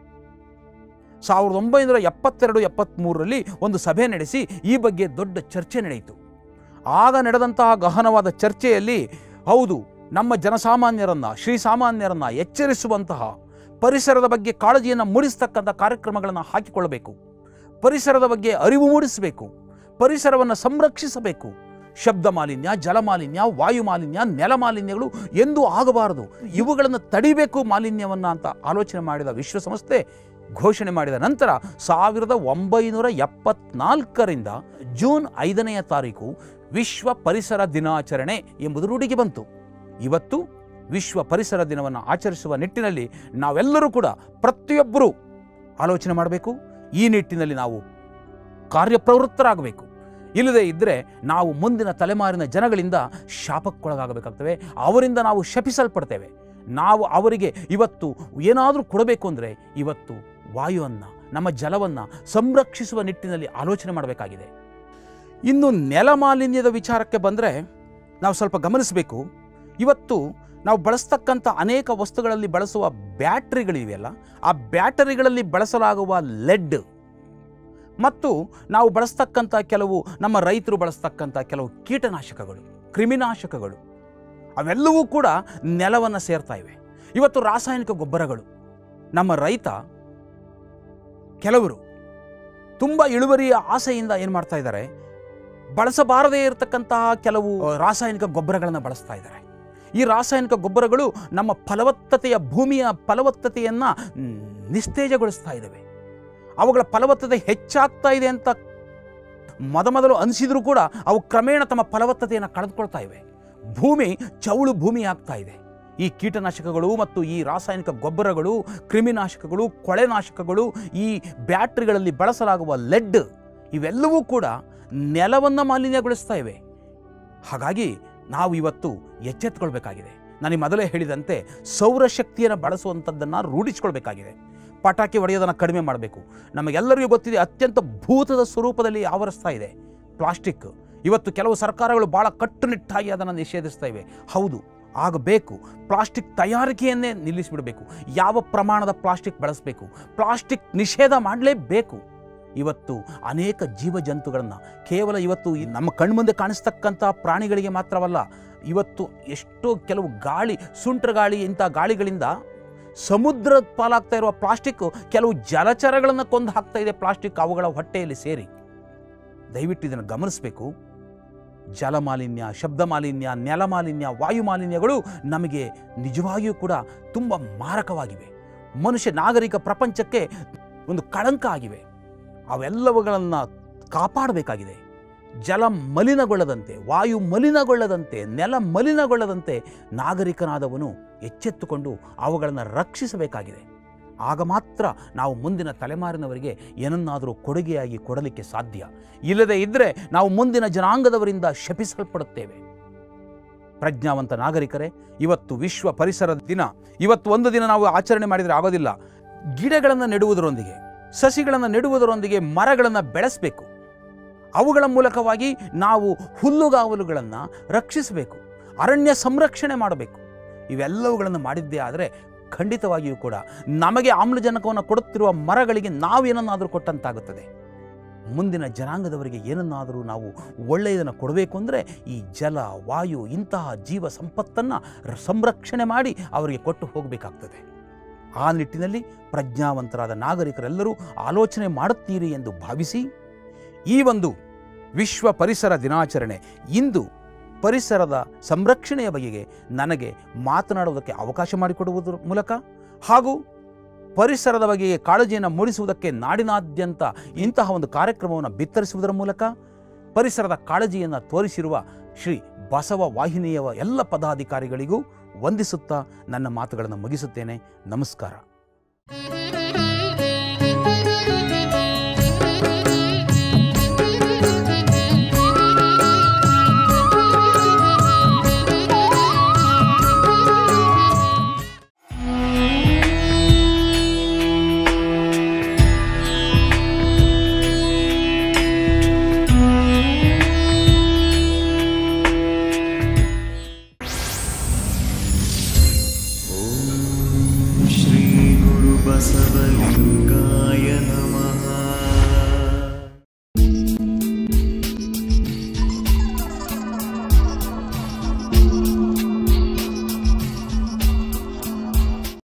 ಸಾವಿರದ ಒಂಬೈನೂರ ಎಪ್ಪತ್ತೆರಡು ಎಪ್ಪತ್ತ್ಮೂರರಲ್ಲಿ ಒಂದು ಸಭೆ ನಡೆಸಿ ಈ ಬಗ್ಗೆ ದೊಡ್ಡ ಚರ್ಚೆ ನಡೆಯಿತು ಆಗ ನಡೆದಂತಹ ಗಹನವಾದ ಚರ್ಚೆಯಲ್ಲಿ ಹೌದು ನಮ್ಮ ಜನಸಾಮಾನ್ಯರನ್ನು ಶ್ರೀಸಾಮಾನ್ಯರನ್ನು ಎಚ್ಚರಿಸುವಂತಹ ಪರಿಸರದ ಬಗ್ಗೆ ಕಾಳಜಿಯನ್ನು ಮೂಡಿಸ್ತಕ್ಕಂಥ ಕಾರ್ಯಕ್ರಮಗಳನ್ನು ಹಾಕಿಕೊಳ್ಳಬೇಕು ಪರಿಸರದ ಬಗ್ಗೆ ಅರಿವು ಮೂಡಿಸಬೇಕು ಪರಿಸರವನ್ನು ಸಂರಕ್ಷಿಸಬೇಕು ಶಬ್ದ ಮಾಲಿನ್ಯ ಜಲ ಮಾಲಿನ್ಯ ವಾಯು ಮಾಲಿನ್ಯ ನೆಲ ಮಾಲಿನ್ಯಗಳು ಎಂದೂ ಆಗಬಾರದು ಇವುಗಳನ್ನು ತಡಿಬೇಕು ಮಾಲಿನ್ಯವನ್ನು ಅಂತ ಆಲೋಚನೆ ಮಾಡಿದ ವಿಶ್ವಸಂಸ್ಥೆ ಘೋಷಣೆ ಮಾಡಿದ ನಂತರ ಸಾವಿರದ ಒಂಬೈನೂರ ಎಪ್ಪತ್ನಾಲ್ಕರಿಂದ ಜೂನ್ ಐದನೆಯ ತಾರೀಕು ವಿಶ್ವ ಪರಿಸರ ದಿನಾಚರಣೆ ಎಂಬುದು ರೂಢಿಗೆ ಬಂತು ಇವತ್ತು ವಿಶ್ವ ಪರಿಸರ ದಿನವನ್ನು ಆಚರಿಸುವ ನಿಟ್ಟಿನಲ್ಲಿ ನಾವೆಲ್ಲರೂ ಕೂಡ ಪ್ರತಿಯೊಬ್ಬರೂ ಆಲೋಚನೆ ಮಾಡಬೇಕು ಈ ನಿಟ್ಟಿನಲ್ಲಿ ನಾವು ಕಾರ್ಯಪ್ರವೃತ್ತರಾಗಬೇಕು ಇಲ್ಲದೇ ಇದ್ದರೆ ನಾವು ಮುಂದಿನ ತಲೆಮಾರಿನ ಜನಗಳಿಂದ ಶಾಪಕ್ಕೊಳಗಾಗಬೇಕಾಗ್ತವೆ ಅವರಿಂದ ನಾವು ಶಪಿಸಲ್ಪಡ್ತೇವೆ ನಾವು ಅವರಿಗೆ ಇವತ್ತು ಏನಾದರೂ ಕೊಡಬೇಕು ಅಂದರೆ ಇವತ್ತು ವಾಯುವನ್ನು ನಮ್ಮ ಜಲವನ್ನು ಸಂರಕ್ಷಿಸುವ ನಿಟ್ಟಿನಲ್ಲಿ ಆಲೋಚನೆ ಮಾಡಬೇಕಾಗಿದೆ ಇನ್ನು ನೆಲ ಮಾಲಿನ್ಯದ ವಿಚಾರಕ್ಕೆ ಬಂದರೆ ನಾವು ಸ್ವಲ್ಪ ಗಮನಿಸಬೇಕು ಇವತ್ತು ನಾವು ಬಳಸ್ತಕ್ಕಂಥ ಅನೇಕ ವಸ್ತುಗಳಲ್ಲಿ ಬಳಸುವ ಬ್ಯಾಟ್ರಿಗಳಿವೆಯಲ್ಲ ಆ ಬ್ಯಾಟರಿಗಳಲ್ಲಿ ಬಳಸಲಾಗುವ ಲೆಡ್ ಮತ್ತು ನಾವು ಬಳಸ್ತಕ್ಕಂಥ ಕೆಲವು ನಮ್ಮ ರೈತರು ಬಳಸ್ತಕ್ಕಂಥ ಕೆಲವು ಕೀಟನಾಶಕಗಳು ಕ್ರಿಮಿನಾಶಕಗಳು ಅವೆಲ್ಲವೂ ಕೂಡ ನೆಲವನ್ನು ಸೇರ್ತಾ ಇವೆ ಇವತ್ತು ರಾಸಾಯನಿಕ ಗೊಬ್ಬರಗಳು ನಮ್ಮ ರೈತ ಕೆಲವರು ತುಂಬ ಇಳುವರಿಯ ಆಸೆಯಿಂದ ಏನು ಮಾಡ್ತಾ ಇದ್ದಾರೆ ಬಳಸಬಾರದೇ ಇರತಕ್ಕಂತಹ ಕೆಲವು ರಾಸಾಯನಿಕ ಗೊಬ್ಬರಗಳನ್ನು ಬಳಸ್ತಾ ಇದ್ದಾರೆ ಈ ರಾಸಾಯನಿಕ ಗೊಬ್ಬರಗಳು ನಮ್ಮ ಫಲವತ್ತತೆಯ ಭೂಮಿಯ ಫಲವತ್ತತೆಯನ್ನು ನಿಸ್ತೇಜಗೊಳಿಸ್ತಾ ಇದ್ದಾವೆ ಅವುಗಳ ಫಲವತ್ತತೆ ಹೆಚ್ಚಾಗ್ತಾ ಇದೆ ಅಂತ ಮೊದಮೊದಲು ಅನಿಸಿದರೂ ಕೂಡ ಅವು ಕ್ರಮೇಣ ತಮ್ಮ ಫಲವತ್ತತೆಯನ್ನು ಕಳೆದುಕೊಳ್ತಾ ಇವೆ ಭೂಮಿ ಚೌಳು ಭೂಮಿ ಆಗ್ತಾ ಇದೆ ಈ ಕೀಟನಾಶಕಗಳು ಮತ್ತು ಈ ರಾಸಾಯನಿಕ ಗೊಬ್ಬರಗಳು ಕ್ರಿಮಿನಾಶಕಗಳು ಕೊಳೆನಾಶಕಗಳು ಈ ಬ್ಯಾಟ್ರಿಗಳಲ್ಲಿ ಬಳಸಲಾಗುವ ಲೆಡ್ ಇವೆಲ್ಲವೂ ಕೂಡ ನೆಲವನ್ನು ಮಾಲಿನ್ಯಗೊಳಿಸ್ತಾ ಇವೆ ಹಾಗಾಗಿ ನಾವು ಇವತ್ತು ಎಚ್ಚೆತ್ತುಕೊಳ್ಬೇಕಾಗಿದೆ ನಾನು ಮೊದಲೇ ಹೇಳಿದಂತೆ ಸೌರಶಕ್ತಿಯನ್ನು ಬಳಸುವಂಥದ್ದನ್ನು ರೂಢಿಸ್ಕೊಳ್ಬೇಕಾಗಿದೆ ಪಟಾಕಿ ಹೊಡೆಯೋದನ್ನು ಕಡಿಮೆ ಮಾಡಬೇಕು ನಮಗೆಲ್ಲರಿಗೂ ಗೊತ್ತಿದೆ ಅತ್ಯಂತ ಭೂತದ ಸ್ವರೂಪದಲ್ಲಿ ಆವರಿಸ್ತಾ ಇದೆ ಪ್ಲಾಸ್ಟಿಕ್ ಇವತ್ತು ಕೆಲವು ಸರ್ಕಾರಗಳು ಭಾಳ ಕಟ್ಟುನಿಟ್ಟಾಗಿ ಅದನ್ನು ನಿಷೇಧಿಸ್ತಾ ಇವೆ ಹೌದು ಆಗಬೇಕು ಪ್ಲಾಸ್ಟಿಕ್ ತಯಾರಿಕೆಯನ್ನೇ ನಿಲ್ಲಿಸಿಬಿಡಬೇಕು ಯಾವ ಪ್ರಮಾಣದ ಪ್ಲಾಸ್ಟಿಕ್ ಬಳಸಬೇಕು ಪ್ಲಾಸ್ಟಿಕ್ ನಿಷೇಧ ಮಾಡಲೇಬೇಕು ಇವತ್ತು ಅನೇಕ ಜೀವಜಂತುಗಳನ್ನು ಕೇವಲ ಇವತ್ತು ಈ ನಮ್ಮ ಕಣ್ಮುಂದೆ ಕಾಣಿಸ್ತಕ್ಕಂಥ ಪ್ರಾಣಿಗಳಿಗೆ ಮಾತ್ರವಲ್ಲ ಇವತ್ತು ಎಷ್ಟೋ ಕೆಲವು ಗಾಳಿ ಸುಂಟ್ರ ಗಾಳಿ ಇಂಥ ಗಾಳಿಗಳಿಂದ ಸಮುದ್ರ ಪಾಲಾಗ್ತಾ ಇರುವ ಪ್ಲಾಸ್ಟಿಕ್ ಕೆಲವು ಜಲಚರಗಳನ್ನು ಕೊಂದು ಹಾಕ್ತಾ ಇದೆ ಪ್ಲಾಸ್ಟಿಕ್ ಅವುಗಳ ಹೊಟ್ಟೆಯಲ್ಲಿ ಸೇರಿ ದಯವಿಟ್ಟು ಇದನ್ನು ಗಮನಿಸಬೇಕು ಜಲ ಮಾಲಿನ್ಯ ಶಬ್ದ ಮಾಲಿನ್ಯ ನೆಲ ಮಾಲಿನ್ಯ ವಾಯು ಮಾಲಿನ್ಯಗಳು ನಮಗೆ ನಿಜವಾಗಿಯೂ ಕೂಡ ತುಂಬ ಮಾರಕವಾಗಿವೆ ಮನುಷ್ಯ ನಾಗರಿಕ ಪ್ರಪಂಚಕ್ಕೆ ಒಂದು ಕಳಂಕ ಆಗಿವೆ ಅವೆಲ್ಲವುಗಳನ್ನು ಕಾಪಾಡಬೇಕಾಗಿದೆ ಜಲ ಮಲಿನಗೊಳ್ಳದಂತೆ ವಾಯು ಮಲಿನಗೊಳ್ಳದಂತೆ ನೆಲ ಮಲಿನಗೊಳ್ಳದಂತೆ ನಾಗರಿಕನಾದವನು ಎಚ್ಚೆತ್ತುಕೊಂಡು ಅವುಗಳನ್ನು ರಕ್ಷಿಸಬೇಕಾಗಿದೆ ಆಗ ಮಾತ್ರ ನಾವು ಮುಂದಿನ ತಲೆಮಾರಿನವರಿಗೆ ಏನನ್ನಾದರೂ ಕೊಡುಗೆಯಾಗಿ ಕೊಡಲಿಕ್ಕೆ ಸಾಧ್ಯ ಇಲ್ಲದೇ ಇದ್ದರೆ ನಾವು ಮುಂದಿನ ಜನಾಂಗದವರಿಂದ ಶಪಿಸಲ್ಪಡುತ್ತೇವೆ ಪ್ರಜ್ಞಾವಂತ ನಾಗರಿಕರೇ ಇವತ್ತು ವಿಶ್ವ ಪರಿಸರ ದಿನ ಇವತ್ತು ಒಂದು ದಿನ ನಾವು ಆಚರಣೆ ಮಾಡಿದರೆ ಆಗೋದಿಲ್ಲ ಗಿಡಗಳನ್ನು ನೆಡುವುದರೊಂದಿಗೆ ಸಸಿಗಳನ್ನು ನೆಡುವುದರೊಂದಿಗೆ ಮರಗಳನ್ನು ಬೆಳೆಸಬೇಕು ಅವುಗಳ ಮೂಲಕವಾಗಿ ನಾವು ಹುಲ್ಲುಗಾವಲುಗಳನ್ನು ರಕ್ಷಿಸಬೇಕು ಅರಣ್ಯ ಸಂರಕ್ಷಣೆ ಮಾಡಬೇಕು ಇವೆಲ್ಲವುಗಳನ್ನು ಮಾಡಿದ್ದೇ ಆದರೆ ಖಂಡಿತವಾಗಿಯೂ ಕೂಡ ನಮಗೆ ಆಮ್ಲಜನಕವನ್ನು ಕೊಡುತ್ತಿರುವ ಮರಗಳಿಗೆ ನಾವೇನನ್ನಾದರೂ ಕೊಟ್ಟಂತಾಗುತ್ತದೆ ಮುಂದಿನ ಜನಾಂಗದವರಿಗೆ ಏನನ್ನಾದರೂ ನಾವು ಒಳ್ಳೆಯದನ್ನು ಕೊಡಬೇಕು ಅಂದರೆ ಈ ಜಲ ವಾಯು ಇಂತಹ ಜೀವ ಸಂಪತ್ತನ್ನು ಸಂರಕ್ಷಣೆ ಮಾಡಿ ಅವರಿಗೆ ಕೊಟ್ಟು ಹೋಗಬೇಕಾಗ್ತದೆ ಆ ನಿಟ್ಟಿನಲ್ಲಿ ಪ್ರಜ್ಞಾವಂತರಾದ ನಾಗರಿಕರೆಲ್ಲರೂ ಆಲೋಚನೆ ಮಾಡುತ್ತೀರಿ ಎಂದು ಭಾವಿಸಿ ಈ ಒಂದು ವಿಶ್ವ ಪರಿಸರ ದಿನಾಚರಣೆ ಇಂದು ಪರಿಸರದ ಸಂರಕ್ಷಣೆಯ ಬಗೆಗೆ ನನಗೆ ಮಾತನಾಡುವುದಕ್ಕೆ ಅವಕಾಶ ಮಾಡಿಕೊಡುವುದರ ಮೂಲಕ ಹಾಗೂ ಪರಿಸರದ ಬಗೆಗೆ ಕಾಳಜಿಯನ್ನು ಮೂಡಿಸುವುದಕ್ಕೆ ನಾಡಿನಾದ್ಯಂತ ಇಂತಹ ಒಂದು ಕಾರ್ಯಕ್ರಮವನ್ನು ಬಿತ್ತರಿಸುವುದರ ಮೂಲಕ ಪರಿಸರದ ಕಾಳಜಿಯನ್ನು ತೋರಿಸಿರುವ ಶ್ರೀ ಬಸವ ವಾಹಿನಿಯ ಎಲ್ಲ ಪದಾಧಿಕಾರಿಗಳಿಗೂ ವಂದಿಸುತ್ತಾ ನನ್ನ ಮಾತುಗಳನ್ನು ಮುಗಿಸುತ್ತೇನೆ ನಮಸ್ಕಾರ ಬಸವಲಿಂಗ